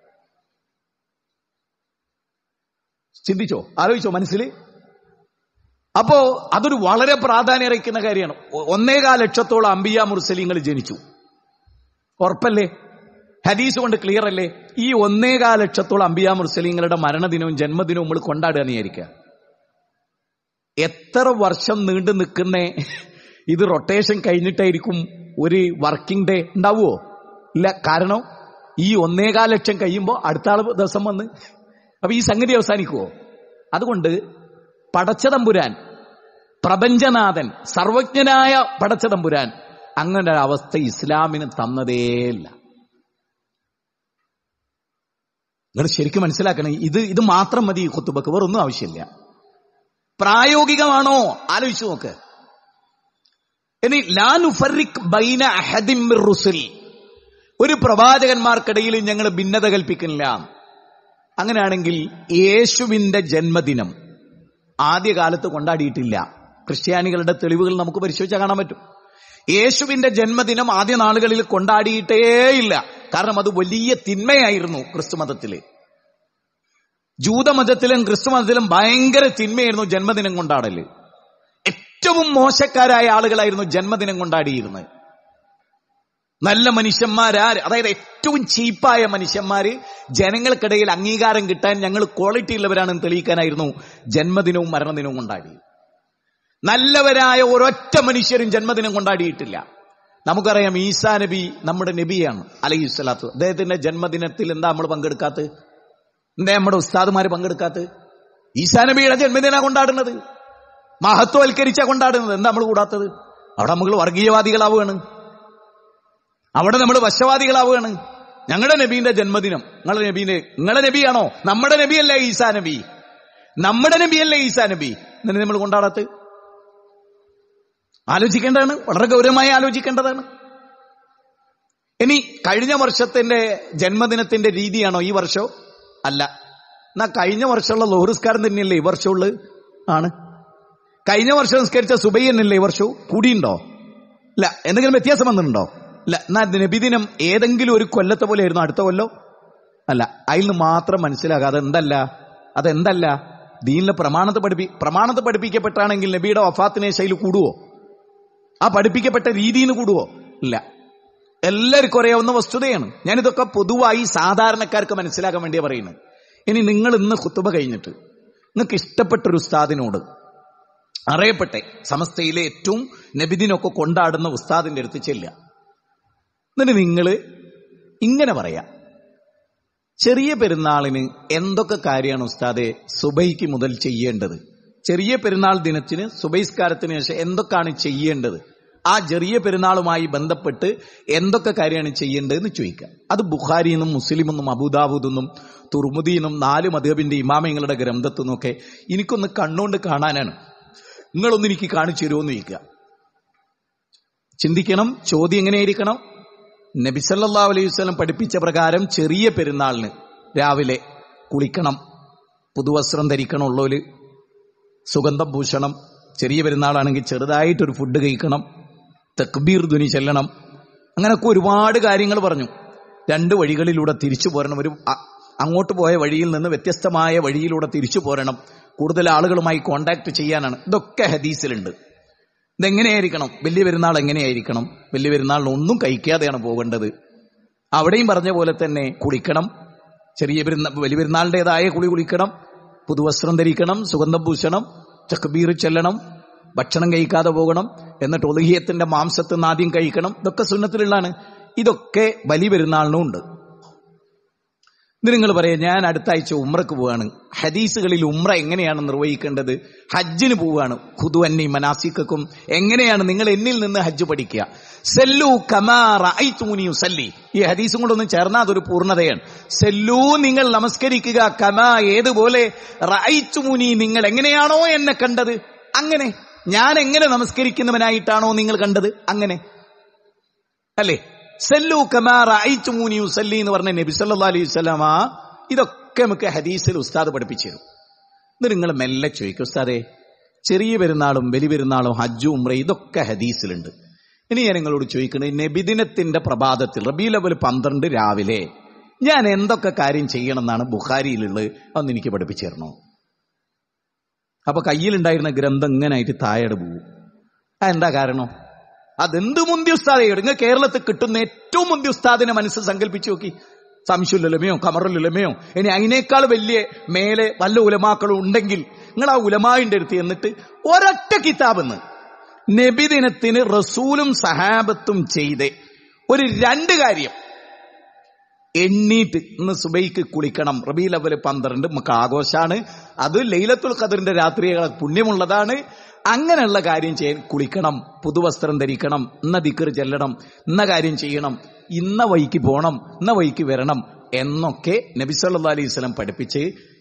ചിന്തിച്ചോ ആലോചിച്ചോ മനസ്സിൽ അപ്പോ അതൊരു വളരെ പ്രാധാന്യം അർഹിക്കുന്ന കാര്യമാണ് ഒ- ഒന്നേകാൽ ലക്ഷത്തോളം അംബിയ മുർസലിങ്ങൾ ജനിച്ചു ഉറപ്പല്ലേ ഹദീസ് കൊണ്ട് ക്ലിയർ അല്ലേ ഈ ഒന്നേകാൽ ലക്ഷത്തോളം അംബിയ മുർസലിങ്ങളുടെ മരണദിനവും ജന്മദിനവും നമ്മൾ കൊണ്ടാടുക വിചാരിക്കുക എത്ര വർഷം നീണ്ടു നിൽക്കുന്ന ഇത് റൊട്ടേഷൻ കഴിഞ്ഞിട്ടായിരിക്കും ഒരു വർക്കിംഗ് ഡേ ഉണ്ടാവുമോ ഇല്ല കാരണം ഈ ഒന്നേകാൽ ലക്ഷം കഴിയുമ്പോൾ അടുത്ത ആള് ദിവസം വന്ന് അപ്പൊ ഈ സംഗതി അവസാനിക്കുമോ അതുകൊണ്ട് പടച്ചതമ്പുരാൻ പ്രപഞ്ചനാഥൻ സർവജ്ഞനായ പടച്ചതമ്പുരാൻ അങ്ങനെ ഒരു അവസ്ഥ ഇസ്ലാമിന് തന്നതേയില്ല നിങ്ങൾ ശരിക്കും മനസ്സിലാക്കണം ഇത് ഇത് മാത്രം മതി ഈ കുത്തുബക്ക് വേറൊന്നും ആവശ്യമില്ല പ്രായോഗികമാണോ ആലോചിച്ചു നോക്ക് ഇനി ലാനുഫറിക് ബൈന അഹദിം മിർ റുസുൽ ഒരു പ്രവാചകന്മാർക്കിടയിൽ ഞങ്ങൾ ഭിന്നത കൽപ്പിക്കുന്നില്ല അങ്ങനെയാണെങ്കിൽ യേശുവിന്റെ ജന്മദിനം ആദ്യകാലത്ത് കൊണ്ടാടിയിട്ടില്ല ക്രിസ്ത്യാനികളുടെ തെളിവുകൾ നമുക്ക് പരിശോധിച്ചാൽ കാണാൻ പറ്റും യേശുവിന്റെ ജന്മദിനം ആദ്യ നാളുകളിൽ കൊണ്ടാടിയിട്ടേയില്ല കാരണം അത് വലിയ തിന്മയായിരുന്നു ക്രിസ്തുമതത്തില് ജൂതമതത്തിലും ക്രിസ്തുമതത്തിലും ഭയങ്കര തിന്മയായിരുന്നു ജന്മദിനം കൊണ്ടാടല് ഏറ്റവും മോശക്കാരായ ആളുകളായിരുന്നു ജന്മദിനം കൊണ്ടാടിയിരുന്നത് നല്ല മനുഷ്യന്മാരാര് അതായത് ഏറ്റവും ചീപ്പായ മനുഷ്യന്മാര് ജനങ്ങൾക്കിടയിൽ അംഗീകാരം കിട്ടാൻ ഞങ്ങൾ ക്വാളിറ്റി ഉള്ളവരാണെന്ന് തെളിയിക്കാനായിരുന്നു ജന്മദിനവും മരണദിനവും കൊണ്ടാടി നല്ലവരായ ഒരൊറ്റ മനുഷ്യരും ജന്മദിനം കൊണ്ടാടിയിട്ടില്ല നമുക്കറിയാം ഈസാ നബി നമ്മുടെ നബിയാണ് അലൈഹി സ്വലാത്തു അദ്ദേഹത്തിന്റെ ജന്മദിനത്തിൽ എന്താ നമ്മൾ പങ്കെടുക്കാത്തത് എന്താ നമ്മുടെ ഉസ്താദുമാര് പങ്കെടുക്കാത്തത് ഈസാ നബിയുടെ ജന്മദിന കൊണ്ടാടുന്നത് മഹത്വവൽക്കരിച്ച കൊണ്ടാടുന്നത് എന്താ നമ്മൾ കൂടാത്തത് അവിടെ നമ്മൾ വർഗീയവാദികളാവുകയാണ് അവിടെ നമ്മൾ വശവാദികളാവുകയാണ് ഞങ്ങളുടെ നബീന്റെ ജന്മദിനം നിങ്ങളുടെ നബീന്റെ നിങ്ങളുടെ നബിയാണോ നമ്മുടെ നബിയല്ലേ ഈസാ നബി നമ്മുടെ നബിയല്ലേ ഈസാ നബി എന്നിട്ട് നമ്മൾ കൊണ്ടാടാത്ത ആലോചിക്കേണ്ടതാണ് വളരെ ഗൗരവമായി ആലോചിക്കേണ്ടതാണ് ഇനി കഴിഞ്ഞ വർഷത്തിന്റെ ജന്മദിനത്തിന്റെ രീതിയാണോ ഈ വർഷം അല്ല എന്നാ കഴിഞ്ഞ വർഷമുള്ള ലോഹറിസ്കാരം തന്നെയല്ലേ ഈ വർഷമുള്ളത് ആണ് കഴിഞ്ഞ വർഷം നിസ്കരിച്ച സുബൈ തന്നെയല്ലേ ഈ വർഷവും കൂടിയുണ്ടോ ഇല്ല എന്തെങ്കിലും വ്യത്യാസം വന്നിട്ടുണ്ടോ ഇല്ല എന്നാ നബിദിനം ഏതെങ്കിലും ഒരു കൊല്ലത്തെ പോലെ ആയിരുന്നു അടുത്ത കൊല്ലം അല്ല അതിൽ നിന്ന് മാത്രം മനസ്സിലാക്കുക അതെന്തല്ല അതെന്തല്ല ദീനിലെ പ്രമാണത്തെ പഠിപ്പി പ്രമാണത്തെ പഠിപ്പിക്കപ്പെട്ടാണെങ്കിൽ നബിയുടെ വഫാത്തിനെ ശൈലി കൂടുവോ ആ പഠിപ്പിക്കപ്പെട്ട രീതിയിൽ നിന്ന് കൂടുവോ ഇല്ല എല്ലാവർക്കും അറിയാവുന്ന വസ്തുതയാണ് ഞാനിതൊക്കെ പൊതുവായി സാധാരണക്കാർക്ക് മനസ്സിലാക്കാൻ വേണ്ടിയാ പറയുന്നത് ഇനി നിങ്ങൾ ഇന്ന് കുത്തുബ കഴിഞ്ഞിട്ട് നിങ്ങൾക്ക് ഇഷ്ടപ്പെട്ട ഒരു ഉസ്താദിനോട് അറിയപ്പെട്ടെ സമസ്തയിലെ ഏറ്റവും നബിദിനൊക്കെ കൊണ്ടാടുന്ന ഉസ്താദിന്റെ അടുത്ത് ചെല്ലുക എന്നിട്ട് നിങ്ങൾ ഇങ്ങനെ പറയാം ചെറിയ പെരുന്നാളിന് എന്തൊക്കെ കാര്യമാണ് ഉസ്താദെ സുബൈക്ക് മുതൽ ചെയ്യേണ്ടത് ചെറിയ പെരുന്നാൾ ദിനത്തിന് സുബൈസ്കാരത്തിന് ശേഷം എന്തൊക്കെയാണ് ചെയ്യേണ്ടത് ആ ചെറിയ പെരുന്നാളുമായി ബന്ധപ്പെട്ട് എന്തൊക്കെ കാര്യമാണ് ചെയ്യേണ്ടതെന്ന് ചോദിക്കുക അത് ബുഖാരിന്നും മുസ്ലിമെന്നും അബുദാബുദെന്നും തുർമുദീനും നാല് മധുബിന്റെ ഇമാമങ്ങളുടെ ഗ്രന്ഥത്തു നിന്നൊക്കെ എനിക്കൊന്ന് കണ്ണുകൊണ്ട് കാണാനാണ് നിങ്ങളൊന്ന് എനിക്ക് കാണിച്ചു തരുമോ എന്ന് ചോദിക്കുക ചിന്തിക്കണം ചോദ്യം എങ്ങനെയായിരിക്കണം നബിസല്ലാ അലൈഹി വസ്ലം പഠിപ്പിച്ച പ്രകാരം ചെറിയ പെരുന്നാളിന് രാവിലെ കുളിക്കണം പുതുവസ്ത്രം ധരിക്കണമുള്ളവര് സുഗന്ധം പൂശണം ചെറിയ പെരുന്നാളാണെങ്കിൽ ചെറുതായിട്ടൊരു ഫുഡ് കഴിക്കണം തക്ബീർ ധ്വനി ചെല്ലണം അങ്ങനൊക്കെ ഒരുപാട് കാര്യങ്ങൾ പറഞ്ഞു രണ്ട് വഴികളിലൂടെ തിരിച്ചു പോരണം ഒരു അ- അങ്ങോട്ട് പോയ വഴിയിൽ നിന്ന് വ്യത്യസ്തമായ വഴിയിലൂടെ തിരിച്ചു പോരണം കൂടുതൽ ആളുകളുമായി കോണ്ടാക്ട് ചെയ്യാനാണ് ഇതൊക്കെ ഹദീസിലുണ്ട് ഇതെങ്ങനെയായിരിക്കണം വലിയ പെരുന്നാൾ എങ്ങനെയായിരിക്കണം വലിയ പെരുന്നാളിന് ഒന്നും കഴിക്കാതെയാണ് പോകേണ്ടത് അവിടെയും പറഞ്ഞ പോലെ തന്നെ കുളിക്കണം ചെറിയ പെരുന്നാൾ വലിയ പെരുന്നാളിൻ്റെതായ കുളി കുളിക്കണം പുതുവസ്ത്രം ധരിക്കണം സുഗന്ധം പൂശണം ചക്കബീർ ചെല്ലണം ഭക്ഷണം കഴിക്കാതെ പോകണം എന്നിട്ട് ഒതുഹിയത്തിന്റെ മാംസത്തിൽ നിന്ന് ആദ്യം കഴിക്കണം ഇതൊക്കെ സുന്നത്തിലുള്ളതാണ് ഇതൊക്കെ വലിയ പെരുന്നാളിനും ഉണ്ട് ഇത് നിങ്ങൾ പറയാം ഞാൻ അടുത്ത ആഴ്ച ഉമ്രക്ക് പോവാണ് ഹദീസുകളിൽ ഉമ്ര എങ്ങനെയാണ് നിർവഹിക്കേണ്ടത് ഹജ്ജിന് പോവാണ് ഖുദുവന്നി മനാസിക്കും എങ്ങനെയാണ് നിങ്ങൾ എന്നിൽ നിന്ന് ഹജ്ജ് പഠിക്കുക സെല്ലു കമാറൂനി സല്ലി ഈ ഹദീസും കൊണ്ടൊന്നും ചേർന്നാൽ അതൊരു പൂർണ്ണതയാണ് സെല്ലു നിങ്ങൾ നമസ്കരിക്കുക കമാ ഏതുപോലെ റൈച്ചുമുനി നിങ്ങൾ എങ്ങനെയാണോ എന്നെ കണ്ടത് അങ്ങനെ ഞാൻ എങ്ങനെ നമസ്കരിക്കുന്നവനായിട്ടാണോ നിങ്ങൾ കണ്ടത് അങ്ങനെ അല്ലേ സല്ലു കമാറ ഐച്ചുമൂനി ഉസല്ലി എന്ന് പറഞ്ഞ നബി സല്ലാ അലൈഹി സ്വലാമ ഇതൊക്കെ നമുക്ക് ഹദീസിൽ ഉസ്താദ് പഠിപ്പിച്ചു തരും ഇത് നിങ്ങൾ മെല്ലെ ചോദിക്കും ഉസ്താദെ ചെറിയ പെരുന്നാളും വലിയ പെരുന്നാളും ഹജ്ജും ഉംറ ഇതൊക്കെ ഹദീസിലുണ്ട് ഇനി ഞാൻ നിങ്ങളോട് ചോദിക്കുന്നത് നബിദിനത്തിന്റെ പ്രഭാതത്തിൽ റബീ ലെവൽ പന്ത്രണ്ട് രാവിലെ ഞാൻ എന്തൊക്കെ കാര്യം ചെയ്യണം എന്നാണ് ബുഖാരിയിലുള്ളത് അതൊന്ന് എനിക്ക് പഠിപ്പിച്ചു തരണോ അപ്പൊ കയ്യിലുണ്ടായിരുന്ന ഗ്രന്ഥം ഇങ്ങനായിട്ട് താഴെ പോകും എന്താ കാരണം അതെന്ത് മുന്തി ഉസ്താദെ നിങ്ങൾ കേരളത്തിൽ കിട്ടുന്ന ഏറ്റവും മുന്തി ഉസ്താദിനെ മനസ്സ് സങ്കല്പിച്ചു നോക്കി സംശുലുലമയോ കമറുലുലമയോ ഇനി അതിനേക്കാൾ വലിയ മേലെ വല്ല ഉലമാക്കളും ഉണ്ടെങ്കിൽ നിങ്ങൾ ആ ഉലമാവിന്റെ അടുത്ത് എന്നിട്ട് ഒരൊറ്റ കിതാബെന്ന് നബിദിനത്തിന് റസൂലും സഹാബത്തും ചെയ്ത് ഒരു രണ്ട് കാര്യം എണ്ണീറ്റ് ഇന്ന് സുബൈക്ക് കുളിക്കണം റബീ ലെവല് പന്ത്രണ്ട് നമുക്ക് ആഘോഷാണ് അത് ലൈലത്തുൽ ഖദറിന്റെ രാത്രികൾ പുണ്യമുള്ളതാണ് അങ്ങനെയുള്ള കാര്യം ചെയ്യാൻ കുളിക്കണം പുതുവസ്ത്രം ധരിക്കണം ഇന്ന ദിക്കർ ചെല്ലണം ഇന്ന കാര്യം ചെയ്യണം ഇന്ന വഴിക്ക് പോകണം ഇന്ന വഴിക്ക് വരണം എന്നൊക്കെ നബി സല്ലാ അലൈഹി സ്വലം പഠിപ്പിച്ച്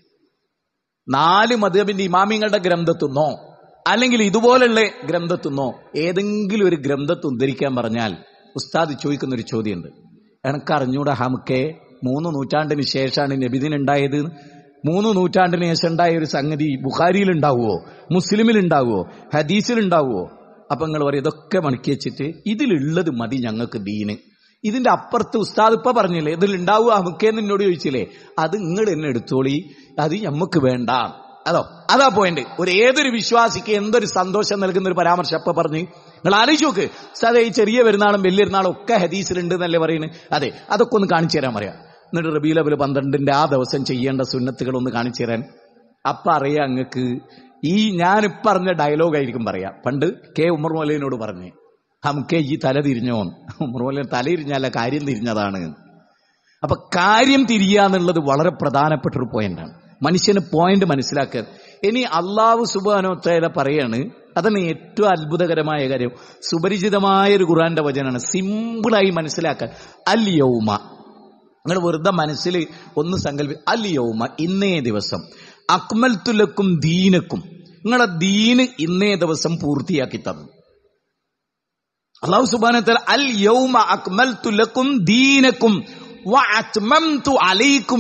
നാല് മധുബിന്റെ ഇമാമിങ്ങളുടെ ഗ്രന്ഥത്തുനിന്നോ അല്ലെങ്കിൽ ഇതുപോലുള്ള ഗ്രന്ഥത്തുനിന്നോ ഏതെങ്കിലും ഒരു ഗ്രന്ഥത്ത് ഉദ്ധരിക്കാൻ പറഞ്ഞാൽ ഉസ്താദ് ചോദിക്കുന്ന ഒരു ചോദ്യമുണ്ട് എനക്കറിഞ്ഞൂടെ ഹമുക്കെ മൂന്ന് നൂറ്റാണ്ടിന് ശേഷമാണ് നബിദിൻ ഉണ്ടായത് മൂന്ന് നൂറ്റാണ്ടിന് ശേഷം ഉണ്ടായ ഒരു സംഗതി ബുഖാരിയിൽ ഉണ്ടാവുമോ മുസ്ലിമിൽ ഉണ്ടാവുമോ ഹദീസിൽ ഉണ്ടാവുമോ അപ്പൊ നിങ്ങൾ പറയും ഇതൊക്കെ മണക്കി വെച്ചിട്ട് ഇതിലുള്ളത് മതി ഞങ്ങൾക്ക് ദീന് ഇതിന്റെ അപ്പുറത്ത് ഉസ്താദ് ഇപ്പൊ പറഞ്ഞില്ലേ ഇതിൽ ഉണ്ടാവുക അമുക്കേന്ന് എന്നോട് ചോദിച്ചില്ലേ അത് നിങ്ങൾ എന്നെ എടുത്തോളി അത് ഞമ്മക്ക് വേണ്ട അതോ അതാ പോയിന്റ് ഒരു ഏതൊരു വിശ്വാസിക്ക് എന്തൊരു സന്തോഷം നൽകുന്ന ഒരു പരാമർശം അപ്പൊ പറഞ്ഞ് നിങ്ങൾ ആലോചിച്ച് നോക്ക് സാറേ ഈ ചെറിയ പെരുന്നാളും വലിയ പെരുന്നാളും ഒക്കെ ഹദീസിലുണ്ട് എന്നല്ലേ പറയുന്നത് അതെ അതൊക്കെ ഒന്ന് കാണിച്ചു തരാൻ പറയാം എന്നിട്ട് റബീ ലബിൽ പന്ത്രണ്ടിന്റെ ആ ദിവസം ചെയ്യേണ്ട സുന്നത്തുകൾ ഒന്ന് കാണിച്ചു തരാൻ അപ്പൊ അറിയാം അങ്ങക്ക് ഈ ഞാൻ പറഞ്ഞ ഡയലോഗ് ആയിരിക്കും പറയാം പണ്ട് കെ ഉമർ മൊലയിനോട് പറഞ്ഞു ഹംകെ ഈ തല തിരിഞ്ഞോ ഉമർ മൊലൻ തല തിരിഞ്ഞല്ല കാര്യം തിരിഞ്ഞതാണ് അപ്പൊ കാര്യം തിരിയുക എന്നുള്ളത് വളരെ പ്രധാനപ്പെട്ട ഒരു പോയിന്റാണ് മനുഷ്യന് പോയിന്റ് മനസ്സിലാക്കുക ഇനി അള്ളാഹു സുബാനോത്തേല പറയാണ് അതാണ് ഏറ്റവും അത്ഭുതകരമായ കാര്യം സുപരിചിതമായ ഒരു ഖുറാന്റെ വചനാണ് സിമ്പിളായി മനസ്സിലാക്കാൻ അൽ യൗമ നിങ്ങൾ വെറുതെ മനസ്സിൽ ഒന്ന് സങ്കല്പി അൽ യൗമ ഇന്നേ ദിവസം അക്മൽ തുലക്കും ദീനക്കും നിങ്ങളെ ദീന് ഇന്നേ ദിവസം പൂർത്തിയാക്കി തന്നു അള്ളാഹു സുബാനത്തല അൽ യൗമ അക്മൽ തുലക്കും ദീനക്കും അലൈക്കും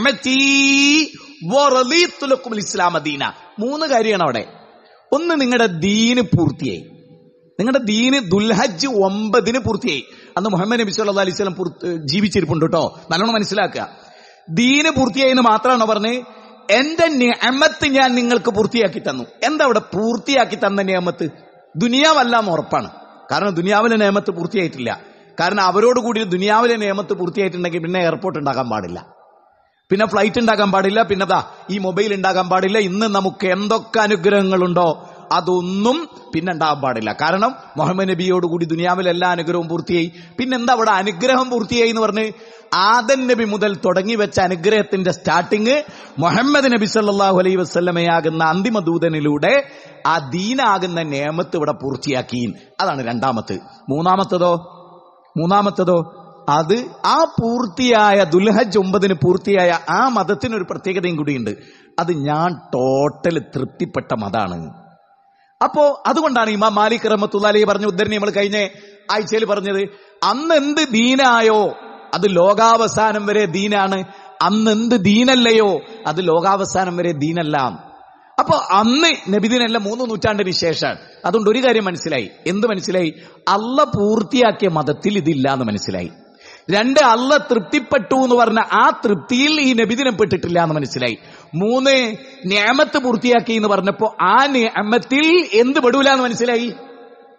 ഇസ്ലാമ ദീന മൂന്ന് കാര്യമാണ് അവിടെ ഒന്ന് നിങ്ങളുടെ ദീന് പൂർത്തിയായി നിങ്ങളുടെ ദീന് ദുൽഹജ്ജ് ഒമ്പതിന് പൂർത്തിയായി അന്ന് മുഹമ്മദ് നബി സല്ലാ അലൈഹി സ്വലം ജീവിച്ചിരിപ്പുണ്ട് കേട്ടോ നല്ലോണം മനസ്സിലാക്കുക ദീന് പൂർത്തിയായി എന്ന് മാത്രമാണോ പറഞ്ഞ് എന്റെ നിയമത്ത് ഞാൻ നിങ്ങൾക്ക് പൂർത്തിയാക്കി തന്നു എന്താ അവിടെ പൂർത്തിയാക്കി തന്ന നിയമത്ത് ദുനിയാവല്ല ഉറപ്പാണ് കാരണം ദുനിയാവിലെ നിയമത്ത് പൂർത്തിയായിട്ടില്ല കാരണം അവരോട് കൂടി ദുനിയാവിലെ നിയമത്ത് പൂർത്തിയായിട്ടുണ്ടെങ്കിൽ പിന്നെ എയർപോർട്ട് ഉണ്ടാക്കാൻ പാടില്ല പിന്നെ ഫ്ലൈറ്റ് ഉണ്ടാക്കാൻ പാടില്ല പിന്നെ ദാ ഈ മൊബൈൽ ഉണ്ടാക്കാൻ പാടില്ല ഇന്ന് നമുക്ക് എന്തൊക്കെ അനുഗ്രഹങ്ങളുണ്ടോ അതൊന്നും പിന്നെ ഉണ്ടാകാൻ പാടില്ല കാരണം മുഹമ്മദ് നബിയോട് കൂടി ദുനിയാവിൽ എല്ലാ അനുഗ്രഹവും പൂർത്തിയായി പിന്നെ എന്താ അവിടെ അനുഗ്രഹം പൂർത്തിയായി എന്ന് പറഞ്ഞ് ആദൻ നബി മുതൽ തുടങ്ങി വെച്ച അനുഗ്രഹത്തിന്റെ സ്റ്റാർട്ടിങ് മുഹമ്മദ് നബി സല്ലാഹു അലൈ വസ്ല്ലമയാകുന്ന അന്തിമ ദൂതനിലൂടെ ആ ദീനാകുന്ന നിയമത്ത് ഇവിടെ പൂർത്തിയാക്കി അതാണ് രണ്ടാമത്ത് മൂന്നാമത്തതോ മൂന്നാമത്തതോ അത് ആ പൂർത്തിയായ ദുൽഹജ് ഒമ്പതിന് പൂർത്തിയായ ആ മതത്തിന് ഒരു പ്രത്യേകതയും കൂടിയുണ്ട് അത് ഞാൻ ടോട്ടൽ തൃപ്തിപ്പെട്ട മതാണ് അപ്പോ അതുകൊണ്ടാണ് ഇമാം മാലിക് റഹമത്തുല്ലാലി പറഞ്ഞ ഉദ്ധരണി നമ്മൾ കഴിഞ്ഞ ആഴ്ചയിൽ പറഞ്ഞത് അന്ന് എന്ത് ദീനായോ അത് ലോകാവസാനം വരെ ദീനാണ് അന്ന് എന്ത് ദീനല്ലയോ അത് ലോകാവസാനം വരെ ദീനല്ല അപ്പൊ അന്ന് നബിദിനല്ല മൂന്ന് നൂറ്റാണ്ടിന് ശേഷമാണ് അതുകൊണ്ട് ഒരു കാര്യം മനസ്സിലായി എന്ത് മനസ്സിലായി അല്ല പൂർത്തിയാക്കിയ മതത്തിൽ ഇതില്ല എന്ന് മനസ്സിലായി രണ്ട് അല്ല തൃപ്തിപ്പെട്ടു എന്ന് പറഞ്ഞ ആ തൃപ്തിയിൽ ഈ നബിദിനം പെട്ടിട്ടില്ല എന്ന് മനസ്സിലായി മൂന്ന് നിയമത്ത് പൂർത്തിയാക്കി എന്ന് പറഞ്ഞപ്പോ ആ നിയമത്തിൽ എന്ത് പെടൂല എന്ന് മനസ്സിലായി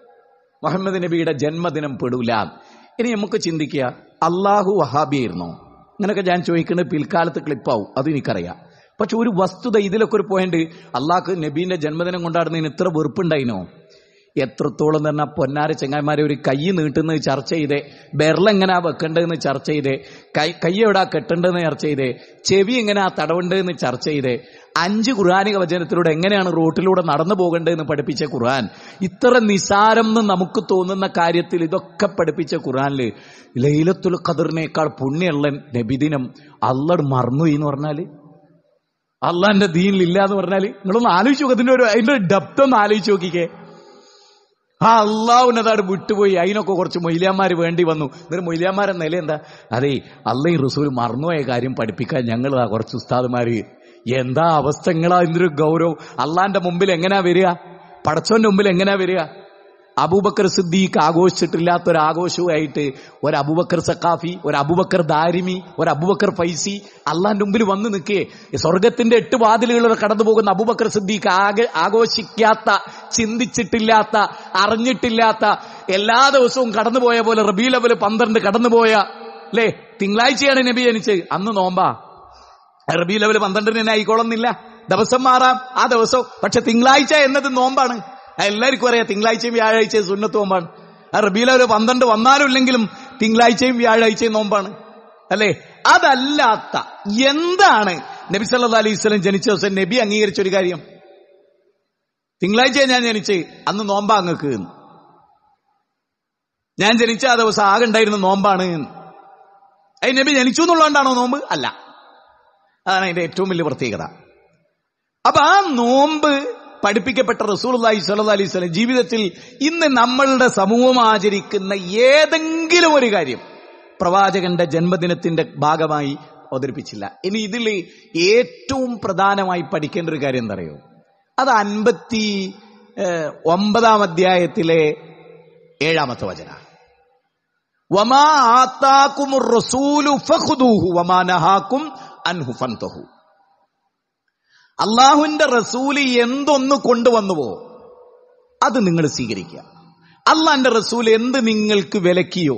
മുഹമ്മദ് നബിയുടെ ജന്മദിനം പെടൂല ഇനി നമുക്ക് ചിന്തിക്കുക അള്ളാഹു വഹാബിയായിരുന്നോ ഇങ്ങനെയൊക്കെ ഞാൻ ചോദിക്കുന്നത് പിൽക്കാലത്ത് ക്ലിപ്പാവും അത് എനിക്കറിയാം പക്ഷെ ഒരു വസ്തുത ഇതിലൊക്കെ ഒരു പോയിന്റ് അള്ളാഹ് നബീന്റെ ജന്മദിനം കൊണ്ടാടുന്നതിന് ഇത്ര വെറുപ്പുണ്ടായിനോ എത്രത്തോളം തന്നെ പൊന്നാര ചെങ്ങായിമാരെ ഒരു കൈ നീട്ടുന്നത് ചർച്ച ചെയ്തേ ബെർലെങ്ങനാ വെക്കേണ്ടതെന്ന് ചർച്ച ചെയ്തേ കൈ കൈ എവിടാ കെട്ടേണ്ടതെന്ന് ചർച്ച ചെയ്തേ ചെവി എങ്ങനെയാ തടവേണ്ടതെന്ന് ചർച്ച ചെയ്തേ അഞ്ച് ഖുർആാനിക വചനത്തിലൂടെ എങ്ങനെയാണ് റോട്ടിലൂടെ നടന്നു പോകേണ്ടതെന്ന് പഠിപ്പിച്ച ഖുർആൻ ഇത്ര നിസാരം എന്ന് നമുക്ക് തോന്നുന്ന കാര്യത്തിൽ ഇതൊക്കെ പഠിപ്പിച്ച ഖുർആനില് ലൈലത്തുൽ ഖദറിനേക്കാൾ പുണ്യമുള്ള നബിദിനം അള്ളട് മറന്നു എന്ന് പറഞ്ഞാല് അള്ളാന്റെ ദീനിലില്ല എന്ന് പറഞ്ഞാല് നിങ്ങളൊന്ന് ആലോചിച്ച് നോക്ക് അതിന്റെ ഒരു അതിന്റെ ഡെപ്ത് ഒന്ന് ആലോചിച്ച് നോക്കിക്കേ ആ അള്ളാഹുനതാട് വിട്ടുപോയി അതിനൊക്കെ കുറച്ച് മൊയിലാന്മാര് വേണ്ടി വന്നു എന്നിട്ട് മൊയിലാന്മാരെ നില എന്താ അതെ അള്ളയും റസൂൽ മറന്നുപോയ കാര്യം പഠിപ്പിക്കാൻ ഞങ്ങളാ കുറച്ച് ഉസ്താദുമാര് എന്താ അവസ്ഥങ്ങളാ എന്തൊരു ഗൗരവം അള്ളാന്റെ മുമ്പിൽ എങ്ങനാ വരിക പടച്ചോന്റെ മുമ്പിൽ എങ്ങനാ വരിക അബൂബക്കർ സിദ്ദീഖ് ആഘോഷിച്ചിട്ടില്ലാത്ത ഒരു ആഘോഷവുമായിട്ട് ഒരു അബൂബക്കർ സക്കാഫി ഒരു അബൂബക്കർ ദാരിമി ഒരു അബൂബക്കർ ഫൈസി അള്ളാന്റെ മുമ്പിൽ വന്ന് നിൽക്കേ സ്വർഗത്തിന്റെ എട്ട് വാതിലുകളിലൂടെ കടന്നു പോകുന്ന അബൂബക്കർ സിദ്ദീഖ് ആകെ ആഘോഷിക്കാത്ത ചിന്തിച്ചിട്ടില്ലാത്ത അറിഞ്ഞിട്ടില്ലാത്ത എല്ലാ ദിവസവും കടന്നുപോയ പോലെ റബീ ലെവൽ പന്ത്രണ്ട് കടന്നുപോയ അല്ലേ തിങ്കളാഴ്ചയാണ് നബി ജനിച്ച് അന്ന് നോമ്പാ റബീ ലെവൽ പന്ത്രണ്ടിന് തന്നെ ആയിക്കോളുന്നില്ല ദിവസം മാറാം ആ ദിവസം പക്ഷെ തിങ്കളാഴ്ച എന്നത് നോമ്പാണ് എല്ലാവർക്കും അറിയാം തിങ്കളാഴ്ചയും വ്യാഴാഴ്ചയും സുന്നത്ത് നോമ്പാണ് ആ റബീ ലെവൽ പന്ത്രണ്ട് വന്നാലും ഇല്ലെങ്കിലും തിങ്കളാഴ്ചയും വ്യാഴാഴ്ചയും നോമ്പാണ് അല്ലേ അതല്ലാത്ത എന്താണ് നബി സല്ലാ അലൈഹി സ്വലം ജനിച്ച ദിവസം നബി അംഗീകരിച്ച ഒരു കാര്യം തിങ്കളാഴ്ച ഞാൻ ജനിച്ച് അന്ന് നോമ്പാ അങ്ങക്ക് എന്ന്. ഞാൻ ജനിച്ച ആ ദിവസം ആകെ ഉണ്ടായിരുന്ന നോമ്പാണ് എന്ന്. അത് നബി ജനിച്ചു എന്നുള്ളതുകൊണ്ടാണോ നോമ്പ് അല്ല അതാണ് അതിന്റെ ഏറ്റവും വലിയ പ്രത്യേകത അപ്പൊ ആ നോമ്പ് പഠിപ്പിക്കപ്പെട്ട റസൂലി സല്ല അലൈഹി സ്വലം ജീവിതത്തിൽ ഇന്ന് നമ്മളുടെ സമൂഹം ആചരിക്കുന്ന ഏതെങ്കിലും ഒരു കാര്യം പ്രവാചകന്റെ ജന്മദിനത്തിന്റെ ഭാഗമായി അവതരിപ്പിച്ചില്ല ഇനി ഇതിൽ ഏറ്റവും പ്രധാനമായി പഠിക്കേണ്ട ഒരു കാര്യം എന്താ അറിയോ അത് അൻപത്തി ഏഹ്, ഒമ്പതാം അധ്യായത്തിലെ ഏഴാമത്തെ വചന വമാ ആത്താക്കും റസൂലു ഫഖുദൂഹു വമാ നഹാക്കും അൻഹു ഫൻതഹു അള്ളാഹുവിന്റെ റസൂല് എന്തൊന്ന് കൊണ്ടുവന്നുവോ അത് നിങ്ങൾ സ്വീകരിക്കുക അള്ളാന്റെ റസൂൽ എന്ത് നിങ്ങൾക്ക് വിലക്കിയോ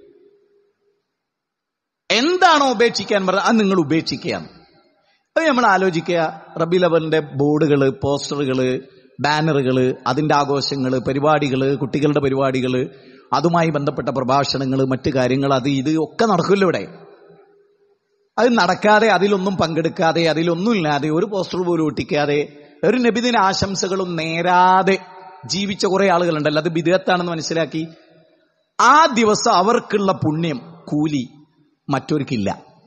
എന്താണോ ഉപേക്ഷിക്കാൻ പറഞ്ഞത് അത് നിങ്ങൾ ഉപേക്ഷിക്കുകയാണ് അത് നമ്മൾ ആലോചിക്കുക റബി ലവലിന്റെ ബോർഡുകള് പോസ്റ്ററുകള് ബാനറുകള് അതിന്റെ ആഘോഷങ്ങള് പരിപാടികള് കുട്ടികളുടെ പരിപാടികള് അതുമായി ബന്ധപ്പെട്ട പ്രഭാഷണങ്ങൾ മറ്റു കാര്യങ്ങൾ അത് ഇത് ഒക്കെ നടക്കുമല്ലോ ഇവിടെ അത് നടക്കാതെ അതിലൊന്നും പങ്കെടുക്കാതെ അതിലൊന്നുമില്ലാതെ ഒരു പോസ്റ്റർ പോലും ഒട്ടിക്കാതെ ഒരു നബിദിന ആശംസകളും നേരാതെ ജീവിച്ച കുറെ ആളുകളുണ്ടല്ലോ അത് ബിദത്താണെന്ന് മനസ്സിലാക്കി ആ ദിവസം അവർക്കുള്ള പുണ്യം കൂലി മറ്റൊരുക്കില്ല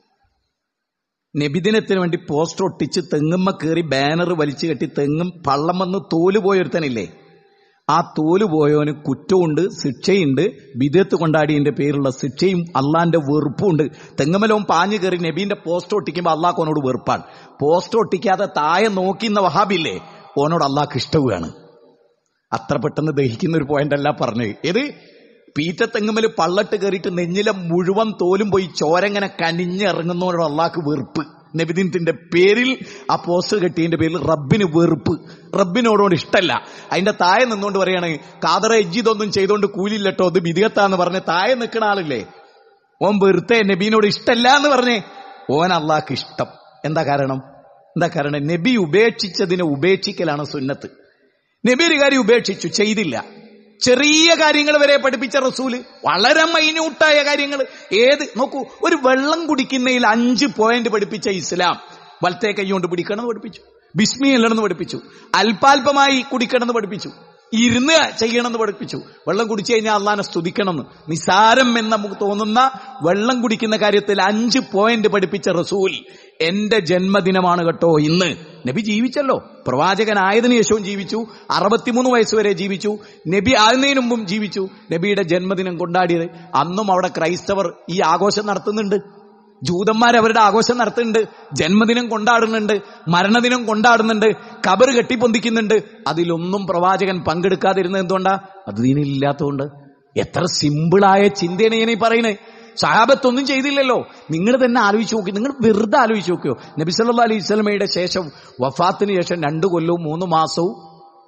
നബിദിനത്തിന് വേണ്ടി പോസ്റ്റർ ഒട്ടിച്ച് തെങ്ങുമ്മ കയറി ബാനർ വലിച്ചു കെട്ടി തെങ്ങും പള്ളം വന്ന് തോല് പോയൊരുത്തനില്ലേ ആ തോല് പോയവന് കുറ്റമുണ്ട് ശിക്ഷയുണ്ട് വിദേത്ത് കൊണ്ടാടിയതിന്റെ പേരുള്ള ശിക്ഷയും അള്ളാന്റെ വെറുപ്പുണ്ട് തെങ്ങമലവും പാഞ്ഞു കയറി നബീന്റെ പോസ്റ്റർ ഒട്ടിക്കുമ്പോൾ അള്ളാഹ് ഓനോട് വെറുപ്പാണ് പോസ്റ്റർ ഒട്ടിക്കാതെ താഴെ നോക്കിന്ന വഹാബില്ലേ ഓനോട് അള്ളാഹ് ഇഷ്ടവുകയാണ് അത്ര പെട്ടെന്ന് ദഹിക്കുന്ന ഒരു പോയിന്റ് അല്ല പറഞ്ഞത് ഏത് പീറ്റത്തെങ്ങുമല് പള്ളട്ട് കയറിയിട്ട് നെഞ്ഞിലെ മുഴുവൻ തോലും പോയി ചോരങ്ങനെ കനിഞ്ഞിറങ്ങുന്നവരോട് അള്ളാഹ്ക്ക് വെറുപ്പ് നബിദിനത്തിന്റെ പേരിൽ ആ പോസ്റ്റർ കെട്ടിയതിന്റെ പേരിൽ റബ്ബിന് വെറുപ്പ് റബ്ബിനോടോട് ഇഷ്ടമല്ല അതിന്റെ താഴെ നിന്നുകൊണ്ട് പറയാണ് കാതറ എജ്ജി ഇതൊന്നും ചെയ്തോണ്ട് കൂലില്ലട്ടോ ഇത് വിധികത്താന്ന് പറഞ്ഞ് താഴെ നിൽക്കുന്ന ആളില്ലേ ഓൻ വെറുതെ നബീനോട് ഇഷ്ടമല്ല എന്ന് പറഞ്ഞേ ഓൻ അള്ളാഹ്ക്ക് ഇഷ്ടം എന്താ കാരണം എന്താ കാരണം നബി ഉപേക്ഷിച്ചതിനെ ഉപേക്ഷിക്കലാണ് സുന്നത്ത് നബി ഒരു കാര്യം ഉപേക്ഷിച്ചു ചെയ്തില്ല ചെറിയ കാര്യങ്ങൾ വരെ പഠിപ്പിച്ച റസൂല് വളരെ മൈന്യൂട്ടായ കാര്യങ്ങൾ ഏത് നോക്കൂ ഒരു വെള്ളം കുടിക്കുന്നതിൽ അഞ്ച് പോയിന്റ് പഠിപ്പിച്ച ഇസ്ലാം വലത്തെ കൈ കൊണ്ട് പിടിക്കണമെന്ന് പഠിപ്പിച്ചു ബിസ്മി അല്ലെന്ന് പഠിപ്പിച്ചു അല്പാൽപമായി കുടിക്കണമെന്ന് പഠിപ്പിച്ചു ഇരുന്ന് ചെയ്യണമെന്ന് പഠിപ്പിച്ചു വെള്ളം കുടിച്ചു കഴിഞ്ഞാൽ അള്ളാനെ സ്തുതിക്കണമെന്ന് നിസാരം എന്ന് നമുക്ക് തോന്നുന്ന വെള്ളം കുടിക്കുന്ന കാര്യത്തിൽ അഞ്ച് പോയിന്റ് പഠിപ്പിച്ച റസൂൽ എന്റെ ജന്മദിനമാണ് കേട്ടോ ഇന്ന് നബി ജീവിച്ചല്ലോ പ്രവാചകനായതിനു ശേഷവും ജീവിച്ചു അറുപത്തിമൂന്ന് വയസ്സ് വരെ ജീവിച്ചു നബി ആകുന്നതിന് മുമ്പും ജീവിച്ചു നബിയുടെ ജന്മദിനം കൊണ്ടാടിയത് അന്നും അവിടെ ക്രൈസ്തവർ ഈ ആഘോഷം നടത്തുന്നുണ്ട് ജൂതന്മാർ അവരുടെ ആഘോഷം നടത്തുന്നുണ്ട് ജന്മദിനം കൊണ്ടാടുന്നുണ്ട് മരണദിനം കൊണ്ടാടുന്നുണ്ട് കബറ് കെട്ടിപ്പൊന്തിക്കുന്നുണ്ട് അതിലൊന്നും പ്രവാചകൻ പങ്കെടുക്കാതിരുന്നത് എന്തുകൊണ്ടാ അത് ദീനില്ലാത്തതുകൊണ്ട് എത്ര സിമ്പിളായ ചിന്തയാണ് ഞാൻ ഈ പറയുന്നത് സഹാബത്തൊന്നും ചെയ്തില്ലല്ലോ നിങ്ങൾ തന്നെ ആലോചിച്ച് നോക്കി നിങ്ങൾ വെറുതെ ആലോചിച്ച് നോക്കിയോ നബി സല്ലാ അലൈഹി സ്വലമയുടെ ശേഷം വഫാത്തിന് ശേഷം രണ്ടു കൊല്ലവും മൂന്ന് മാസവും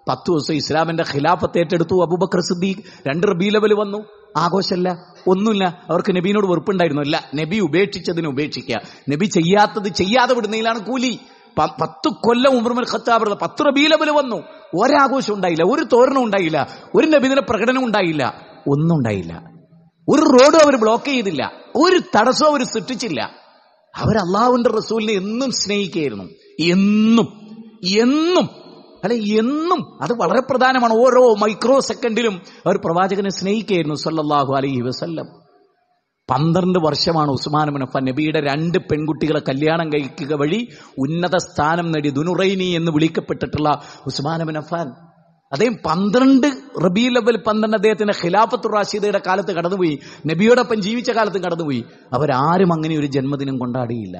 പത്ത് ദിവസം ഇസ്ലാമിന്റെ ഖിലാഫത്ത് ഏറ്റെടുത്തു അബൂബക്കർ സിദ്ദീഖ് രണ്ട് റബീ ലെവൽ വന്നു ആഘോഷമല്ല ഒന്നുമില്ല അവർക്ക് നബീനോട് വെറുപ്പുണ്ടായിരുന്നു ഇല്ല നബി ഉപേക്ഷിച്ചതിന് ഉപേക്ഷിക്കുക നബി ചെയ്യാത്തത് ചെയ്യാതെ വിടുന്നതിലാണ് കൂലി പ- പത്ത് കൊല്ലം ഉമർമൽ ഖത്താബ് പത്ത് റബീ ലെവൽ വന്നു ഒരാഘോഷം ഉണ്ടായില്ല ഒരു തോരണം ഉണ്ടായില്ല ഒരു നബിദിന പ്രകടനം ഉണ്ടായില്ല ഒന്നും ഉണ്ടായില്ല ഒരു റോഡും അവർ ബ്ലോക്ക് ചെയ്തില്ല ഒരു തടസ്സവും അവർ സൃഷ്ടിച്ചില്ല അവർ അള്ളാഹുവിന്റെ റസൂലിനെ എന്നും സ്നേഹിക്കുകയായിരുന്നു എന്നും എന്നും അല്ലെ എന്നും അത് വളരെ പ്രധാനമാണ് ഓരോ മൈക്രോ സെക്കൻഡിലും അവർ പ്രവാചകനെ സ്നേഹിക്കുകയായിരുന്നു സല്ലല്ലാഹു അലൈഹി വസല്ലം പന്ത്രണ്ട് വർഷമാണ് ഉസ്മാൻ മുനഫ നബിയുടെ രണ്ട് പെൺകുട്ടികളെ കല്യാണം കഴിക്കുക വഴി ഉന്നത സ്ഥാനം നേടി ദുനുറൈനി എന്ന് വിളിക്കപ്പെട്ടിട്ടുള്ള ഉസ്മാൻ മുനഫാൻ അദ്ദേഹം പന്ത്രണ്ട് റബീ ലവൽ പന്ത്രണ്ട് അദ്ദേഹത്തിന്റെ ഖിലാഫത്തു റാഷിദയുടെ കാലത്ത് കടന്നുപോയി നബിയോടൊപ്പം ജീവിച്ച കാലത്തും കടന്നുപോയി അവരാരും അങ്ങനെ ഒരു ജന്മദിനം കൊണ്ടാടിയില്ല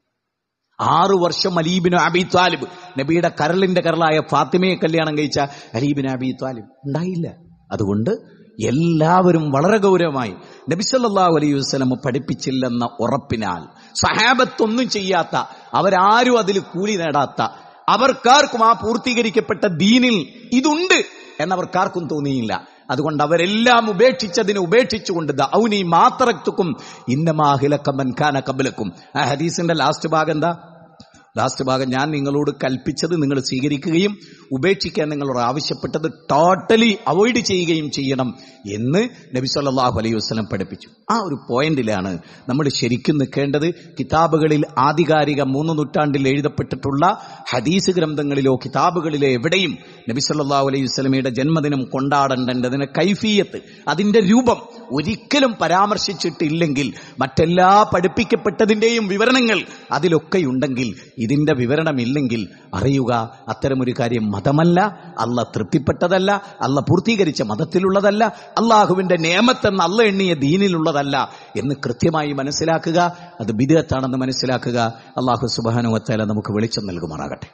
ആറു വർഷം അലീബിന് അബി ത്വാലിബ് നബിയുടെ കരളിന്റെ കരളായ ഫാത്തിമയെ കല്യാണം കഴിച്ച അലീബിന് അബി ത്വാലിബ് ഉണ്ടായില്ല അതുകൊണ്ട് എല്ലാവരും വളരെ ഗൗരവമായി നബിസല്ലാഹു അലൈഹി വസ്ലം പഠിപ്പിച്ചില്ലെന്ന ഉറപ്പിനാൽ സഹാബത്തൊന്നും ചെയ്യാത്ത അവരാരും അതിൽ കൂലി നേടാത്ത അവർക്കാർക്കും ആ പൂർത്തീകരിക്കപ്പെട്ട ദീനിൽ ഇതുണ്ട് എന്നവർക്കാർക്കും തോന്നിയില്ല അതുകൊണ്ട് അവരെല്ലാം ഉപേക്ഷിച്ചതിനെ ഉപേക്ഷിച്ചുകൊണ്ട് ഔനി മാത്രക്കും ഇന്നമാഹിലക്കമ്മൻ ഖാന കബലക്കും ആ ഹദീസിന്റെ ലാസ്റ്റ് ഭാഗം എന്താ ലാസ്റ്റ് ഭാഗം ഞാൻ നിങ്ങളോട് കൽപ്പിച്ചത് നിങ്ങൾ സ്വീകരിക്കുകയും ഉപേക്ഷിക്കാൻ നിങ്ങളോട് ആവശ്യപ്പെട്ടത് ടോട്ടലി അവോയ്ഡ് ചെയ്യുകയും ചെയ്യണം എന്ന് നബി സല്ലല്ലാഹു അലൈഹി വസല്ലം പഠിപ്പിച്ചു ആ ഒരു പോയിന്റിലാണ് നമ്മൾ ശരിക്കും നിൽക്കേണ്ടത് കിതാബുകളിൽ ആധികാരിക മൂന്ന് നൂറ്റാണ്ടിൽ എഴുതപ്പെട്ടിട്ടുള്ള ഹദീസ് ഗ്രന്ഥങ്ങളിലോ കിതാബുകളിലോ എവിടെയും നബി സല്ലല്ലാഹു അലൈഹി വസല്ലമയുടെ ജന്മദിനം കൊണ്ടാടേണ്ടതിന് കൈഫിയത്ത് അതിന്റെ രൂപം ഒരിക്കലും പരാമർശിച്ചിട്ടില്ലെങ്കിൽ മറ്റെല്ലാ പഠിപ്പിക്കപ്പെട്ടതിന്റെയും വിവരണങ്ങൾ അതിലൊക്കെ ഉണ്ടെങ്കിൽ ഇതിന്റെ വിവരണമില്ലെങ്കിൽ അറിയുക അത്തരമൊരു കാര്യം മതമല്ല അല്ല തൃപ്തിപ്പെട്ടതല്ല അല്ല പൂർത്തീകരിച്ച മതത്തിലുള്ളതല്ല അള്ളാഹുവിന്റെ നിയമത്തെന്ന് അല്ല എണ്ണിയ ദീനിലുള്ളതല്ല എന്ന് കൃത്യമായി മനസ്സിലാക്കുക അത് ബിദത്താണെന്ന് മനസ്സിലാക്കുക അള്ളാഹു സുബാനുവത്തേല നമുക്ക് വെളിച്ചം നൽകുമാറാകട്ടെ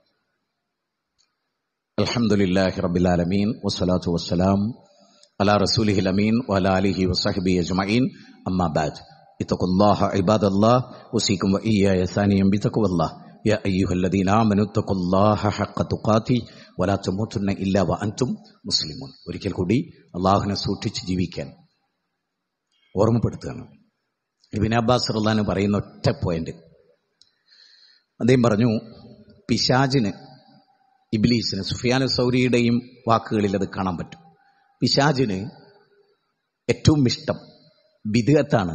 അൽഹംദുലില്ലാഹി റബ്ബിൽ ആലമീൻ വസ്സലാത്തു വസ്സലാം അലാ റസൂലിഹിൽ അമീൻ വഅലാ ആലിഹി വസഹ്ബിഹി അജ്മഈൻ അമ്മാ ബഅദ് ഇത്തഖുല്ലാഹ ഇബാദല്ലാഹ് ഉസീകും വഇയ്യായ സാനിയം ബിതഖ്വല്ലാഹ് യാ അയ്യുഹല്ലദീന ആമനു ഇത്തഖുല്ലാഹ ഹഖ തുഖാതി വലാ തമൂതുന്ന ഇല്ലാ വഅൻതും മുസ്ലിമൂൻ ഒരിക്കൽ കൂടി അള്ളാഹുവിനെ സൂക്ഷിച്ച് ജീവിക്കാൻ ഓർമ്മപ്പെടുത്തുകയാണ് ഇബിൻ അബ്ബാസ് റഹ്ലാന് പറയുന്ന ഒറ്റ പോയിന്റ് അദ്ദേഹം പറഞ്ഞു പിശാജിന് ഇബ്ലീസിന് സുഫിയാൻ സൗരിയുടെയും വാക്കുകളിൽ അത് കാണാൻ പറ്റും പിശാജിന് ഏറ്റവും ഇഷ്ടം ബിദുഗത്താണ്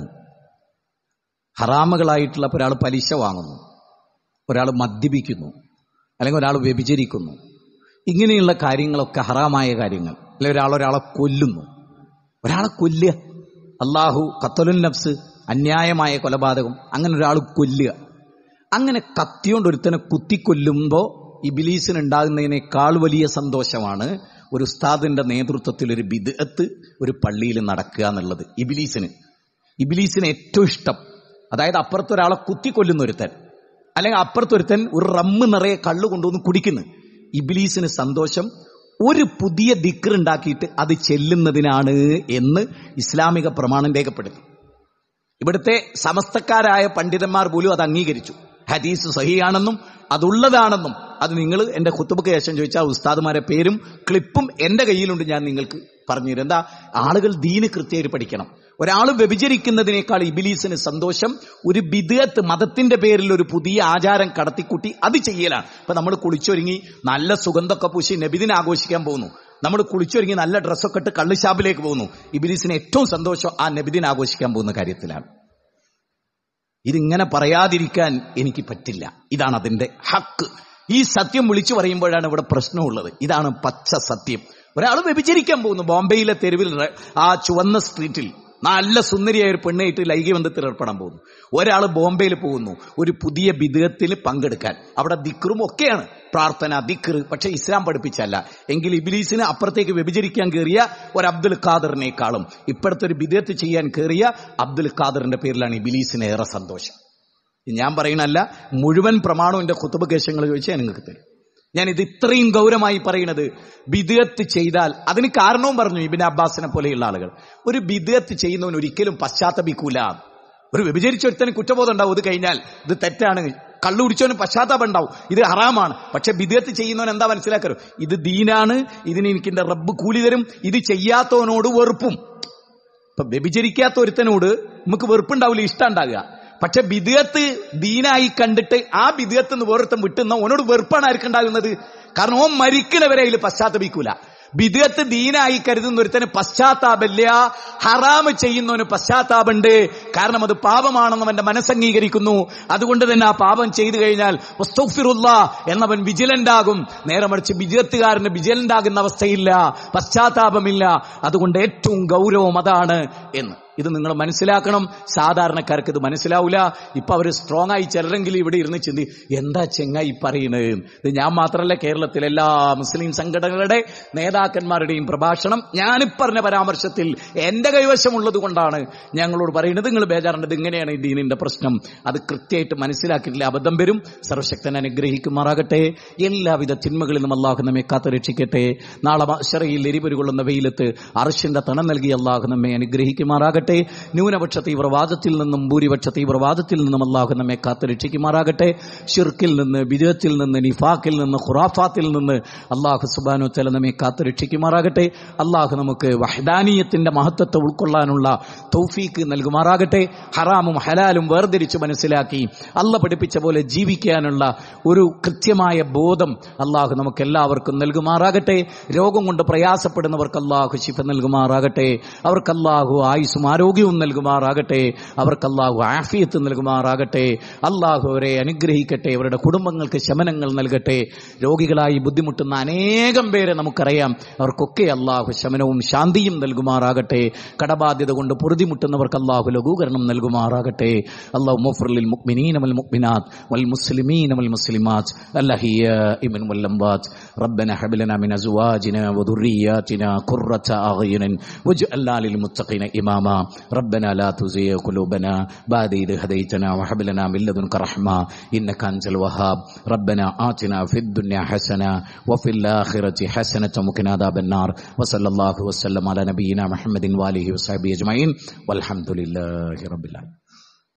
ഹറാമുകളായിട്ടുള്ള ഒരാൾ പലിശ വാങ്ങുന്നു ഒരാൾ മദ്യപിക്കുന്നു അല്ലെങ്കിൽ ഒരാൾ വ്യഭിചരിക്കുന്നു ഇങ്ങനെയുള്ള കാര്യങ്ങളൊക്കെ ഹറാമായ കാര്യങ്ങൾ അല്ലെങ്കിൽ ഒരാൾ ഒരാളെ കൊല്ലുന്നു ഒരാളെ കൊല്ലുക അള്ളാഹു കത്തലുൻ നഫ്സ് അന്യായമായ കൊലപാതകം അങ്ങനെ ഒരാൾ കൊല്ലുക അങ്ങനെ കത്തിയോണ്ട് ഒരുത്തനെ കുത്തിക്കൊല്ലുമ്പോൾ ഇബിലീസിന് ഉണ്ടാകുന്നതിനേക്കാൾ വലിയ സന്തോഷമാണ് ഒരു ഉസ്താദിന്റെ നേതൃത്വത്തിൽ ഒരു ബിദ്അത്ത് ഒരു പള്ളിയിൽ നടക്കുക എന്നുള്ളത് ഇബിലീസിന് ഇബിലീസിന് ഏറ്റവും ഇഷ്ടം അതായത് അപ്പുറത്തൊരാളെ കുത്തിക്കൊല്ലുന്ന ഒരുത്തൻ അല്ലെങ്കിൽ അപ്പുറത്തൊരുത്തൻ ഒരു റമ്മ് നിറയെ കള്ളു കൊണ്ടുവന്ന് കുടിക്കുന്നു ഇബിലീസിന് സന്തോഷം ഒരു പുതിയ ദിക്ർ ഉണ്ടാക്കിയിട്ട് അത് ചെല്ലുന്നതിനാണ് എന്ന് ഇസ്ലാമിക പ്രമാണം രേഖപ്പെടുത്തി ഇവിടുത്തെ സമസ്തക്കാരായ പണ്ഡിതന്മാർ പോലും അത് അംഗീകരിച്ചു ഹദീസ് സഹിയാണെന്നും അതുള്ളതാണെന്നും അത് നിങ്ങൾ എന്റെ കുത്തുബക്ക് ശേഷം ചോദിച്ചാൽ ഉസ്താദുമാരെ പേരും ക്ലിപ്പും എന്റെ കയ്യിലുണ്ട് ഞാൻ നിങ്ങൾക്ക് പറഞ്ഞുതരും എന്താ ആളുകൾ ദീന് കൃത്യമായിട്ട് പഠിക്കണം ഒരാൾ വ്യഭിചരിക്കുന്നതിനേക്കാൾ ഇബിലീസിന് സന്തോഷം ഒരു ബിദത്ത് മതത്തിന്റെ പേരിൽ ഒരു പുതിയ ആചാരം കടത്തിക്കൂട്ടി അത് ചെയ്യലാണ് ഇപ്പൊ നമ്മൾ കുളിച്ചൊരുങ്ങി നല്ല സുഗന്ധമൊക്കെ പൂശി നബിദിനെ ആഘോഷിക്കാൻ പോകുന്നു നമ്മൾ കുളിച്ചൊരുങ്ങി നല്ല ഡ്രസ്സൊക്കെ ഇട്ട് കള്ളുഷാപ്പിലേക്ക് പോകുന്നു ഇബിലീസിന് ഏറ്റവും സന്തോഷം ആ നബിദിനെ ആഘോഷിക്കാൻ പോകുന്ന കാര്യത്തിലാണ് ഇതിങ്ങനെ പറയാതിരിക്കാൻ എനിക്ക് പറ്റില്ല ഇതാണ് അതിന്റെ ഹക്ക് ഈ സത്യം വിളിച്ചു പറയുമ്പോഴാണ് ഇവിടെ പ്രശ്നമുള്ളത് ഇതാണ് പച്ച സത്യം ഒരാൾ വ്യഭിചരിക്കാൻ പോകുന്നു ബോംബെയിലെ തെരുവിൽ റ- ആ ചുവന്ന സ്ട്രീറ്റിൽ നല്ല സുന്ദരിയായ ഒരു പെണ്ണായിട്ട് ലൈംഗിക ബന്ധത്തിൽ ഏർപ്പെടാൻ പോകുന്നു ഒരാൾ ബോംബെയിൽ പോകുന്നു ഒരു പുതിയ ബിദത്തിൽ പങ്കെടുക്കാൻ അവിടെ ദിക്റും ഒക്കെയാണ് പ്രാർത്ഥന ദിക്ർ പക്ഷെ ഇസ്ലാം പഠിപ്പിച്ചല്ല എങ്കിൽ ഇബിലീസിന് അപ്പുറത്തേക്ക് വ്യഭിചരിക്കാൻ കയറിയ ഒരു അബ്ദുൽ ഖാദറിനേക്കാളും ഇപ്പോഴത്തെ ഒരു ബിദത്ത് ചെയ്യാൻ കയറിയ അബ്ദുൽ ഖാദറിന്റെ പേരിലാണ് ഇബിലീസിന് ഏറെ സന്തോഷം ഞാൻ പറയുന്നല്ല മുഴുവൻ പ്രമാണവും എന്റെ കുത്തുബ കേശങ്ങൾ ചോദിച്ചാൽ ഞാൻ നിങ്ങൾക്ക് തരും ഞാൻ ഇത് ഇത്രയും ഗൗരവമായി പറയുന്നത് ബിദത്ത് ചെയ്താൽ അതിന് കാരണവും പറഞ്ഞു ഇബിൻ അബ്ബാസിനെ പോലെയുള്ള ആളുകൾ ഒരു ബിദത്ത് ചെയ്യുന്നവൻ ഒരിക്കലും പശ്ചാത്തപിക്കൂല ഒരു വ്യഭിചരിച്ചൊരുത്തന് കുറ്റബോധം ഉണ്ടാവും ഇത് കഴിഞ്ഞാൽ ഇത് തെറ്റാണ് കള്ളു കുടിച്ചവന് പശ്ചാത്താപം ഉണ്ടാവും ഇത് ഹറാമാണ് പക്ഷെ ബിദത്ത് ചെയ്യുന്നവൻ എന്താ മനസ്സിലാക്കരുത് ഇത് ദീനാണ് ഇതിന് എനിക്ക് എന്റെ റബ്ബ് കൂലി തരും ഇത് ചെയ്യാത്തവനോട് വെറുപ്പും ഇപ്പൊ വ്യഭിചരിക്കാത്ത ഒരുത്തനോട് നമുക്ക് വെറുപ്പുണ്ടാവില്ല ഇഷ്ടം ഉണ്ടാകുക പക്ഷെ ബിദത്ത് ദീനായി കണ്ടിട്ട് ആ ബിദത്ത് നിന്ന് വേറൊരുത്തം വിട്ടുന്ന ഓനോട് വെറുപ്പാണ് ആർക്കുണ്ടാകുന്നത് കാരണം ഓൻ മരിക്കുന്നവരെ അതിൽ പശ്ചാത്തപിക്കൂല ബിദത്ത് ദീനായി കരുതുന്ന ഒരുത്തന് പശ്ചാത്താപമില്ല ഹറാമ് ചെയ്യുന്നവന് പശ്ചാത്താപമുണ്ട് കാരണം അത് പാപമാണെന്ന് അവന്റെ മനസ്സംഗീകരിക്കുന്നു അതുകൊണ്ട് തന്നെ ആ പാപം ചെയ്തു കഴിഞ്ഞാൽ വസ്തഗ്ഫിറുല്ലാ എന്നവൻ വിജിലന്റ് ആകും നേരെ മറിച്ച് വിജയത്തുകാരന് വിജിലന്റ് ആകുന്ന അവസ്ഥയില്ല പശ്ചാത്താപമില്ല അതുകൊണ്ട് ഏറ്റവും ഗൗരവം അതാണ് എന്ന് ഇത് നിങ്ങൾ മനസ്സിലാക്കണം സാധാരണക്കാർക്ക് ഇത് മനസ്സിലാവില്ല ഇപ്പൊ അവർ സ്ട്രോങ് ആയി ചിലരെങ്കിലും ഇവിടെ ഇരുന്ന് ചിന്തി എന്താ ചെങ്ങായി പറയുന്നത് ഇത് ഞാൻ മാത്രമല്ല കേരളത്തിലെ എല്ലാ മുസ്ലിം സംഘടനകളുടെ നേതാക്കന്മാരുടെയും പ്രഭാഷണം ഞാനിപ്പറഞ്ഞ പരാമർശത്തിൽ എന്റെ കൈവശമുള്ളത് കൊണ്ടാണ് ഞങ്ങളോട് പറയുന്നത് നിങ്ങൾ ബേജാറുണ്ട് ഇങ്ങനെയാണ് ഈ ദീനിന്റെ പ്രശ്നം അത് കൃത്യമായിട്ട് മനസ്സിലാക്കിയിട്ടില്ല അബദ്ധം വരും സർവശക്തൻ അനുഗ്രഹിക്കുമാറാകട്ടെ എല്ലാവിധ തിന്മകളിൽ നിന്നും അള്ളാഹു നമ്മെ കാത്തുരക്ഷിക്കട്ടെ നാളെ ശറയിൽ എരിപൊരുകൊള്ളുന്ന വെയിലത്ത് അർഷിന്റെ തണം നൽകി അള്ളാഹു നമ്മെ അനുഗ്രഹിക്കുമാറാകട്ടെ ന്യൂനപക്ഷ തീവ്രവാദത്തിൽ നിന്നും ഭൂരിപക്ഷ തീവ്രവാദത്തിൽ നിന്നും അള്ളാഹു നമ്മെ കാത്തുരക്ഷിക്കുമാറാകട്ടെ ഷിർക്കിൽ നിന്ന് വിജയത്തിൽ നിന്ന് നിഫാക്കിൽ നിന്ന് ഖുറാഫാത്തിൽ നിന്ന് അള്ളാഹു സുബാനു തല നമ്മെ കാത്തുരക്ഷിക്കുമാറാകട്ടെ അള്ളാഹു നമുക്ക് വഹദാനീയത്തിന്റെ മഹത്വത്തെ ഉൾക്കൊള്ളാനുള്ള തൗഫീക്ക് നൽകുമാറാകട്ടെ ഹറാമും ഹലാലും വേർതിരിച്ച് മനസ്സിലാക്കി അല്ല പഠിപ്പിച്ച പോലെ ജീവിക്കാനുള്ള ഒരു കൃത്യമായ ബോധം അള്ളാഹു നമുക്ക് എല്ലാവർക്കും നൽകുമാറാകട്ടെ രോഗം കൊണ്ട് പ്രയാസപ്പെടുന്നവർക്ക് അള്ളാഹു ശിഫ നൽകുമാറാകട്ടെ അവർക്ക് അള്ളാഹു ആയുസ്സും ആരോഗ്യവും നൽകുമാറാകട്ടെ അവർക്ക് അള്ളാഹു ആഫിയത്ത് നൽകുമാറാകട്ടെ അള്ളാഹു അവരെ അനുഗ്രഹിക്കട്ടെ അവരുടെ കുടുംബങ്ങൾക്ക് ശമനങ്ങൾ നൽകട്ടെ രോഗികളായി ബുദ്ധിമുട്ടുന്ന അനേകം പേരെ നമുക്കറിയാം അവർക്കൊക്കെ അള്ളാഹു ശമനവും ശാന്തിയും നൽകുമാറാകട്ടെ കടബാധ്യത കൊണ്ട് പൊറുതിമുട്ടുന്നവർക്ക് അള്ളാഹു ലഘൂകരണം നൽകുമാറാകട്ടെ അള്ളാഹു മുഫ്രലിൽ മുഅ്മിനീന വൽ മുഅ്മിനാത്ത് വൽ മുസ്ലിമീന വൽ മുസ്ലിമാത്ത് അല്ലഹിയ من واللمبات ربنا هب لنا من ازواجنا وذرياتنا قرة اعين واجعلنا للمتقين اماما ربنا لا تزغ قلوبنا بعد إذ هديتنا وهب لنا من لدنك رحمة انك انت الوهاب ربنا آتنا في الدنيا حسنة وفي الآخرة حسنة وقنا عذاب النار وصلى الله وسلم على نبينا محمد وآله وصحبه أجمعين والحمد لله رب العالمين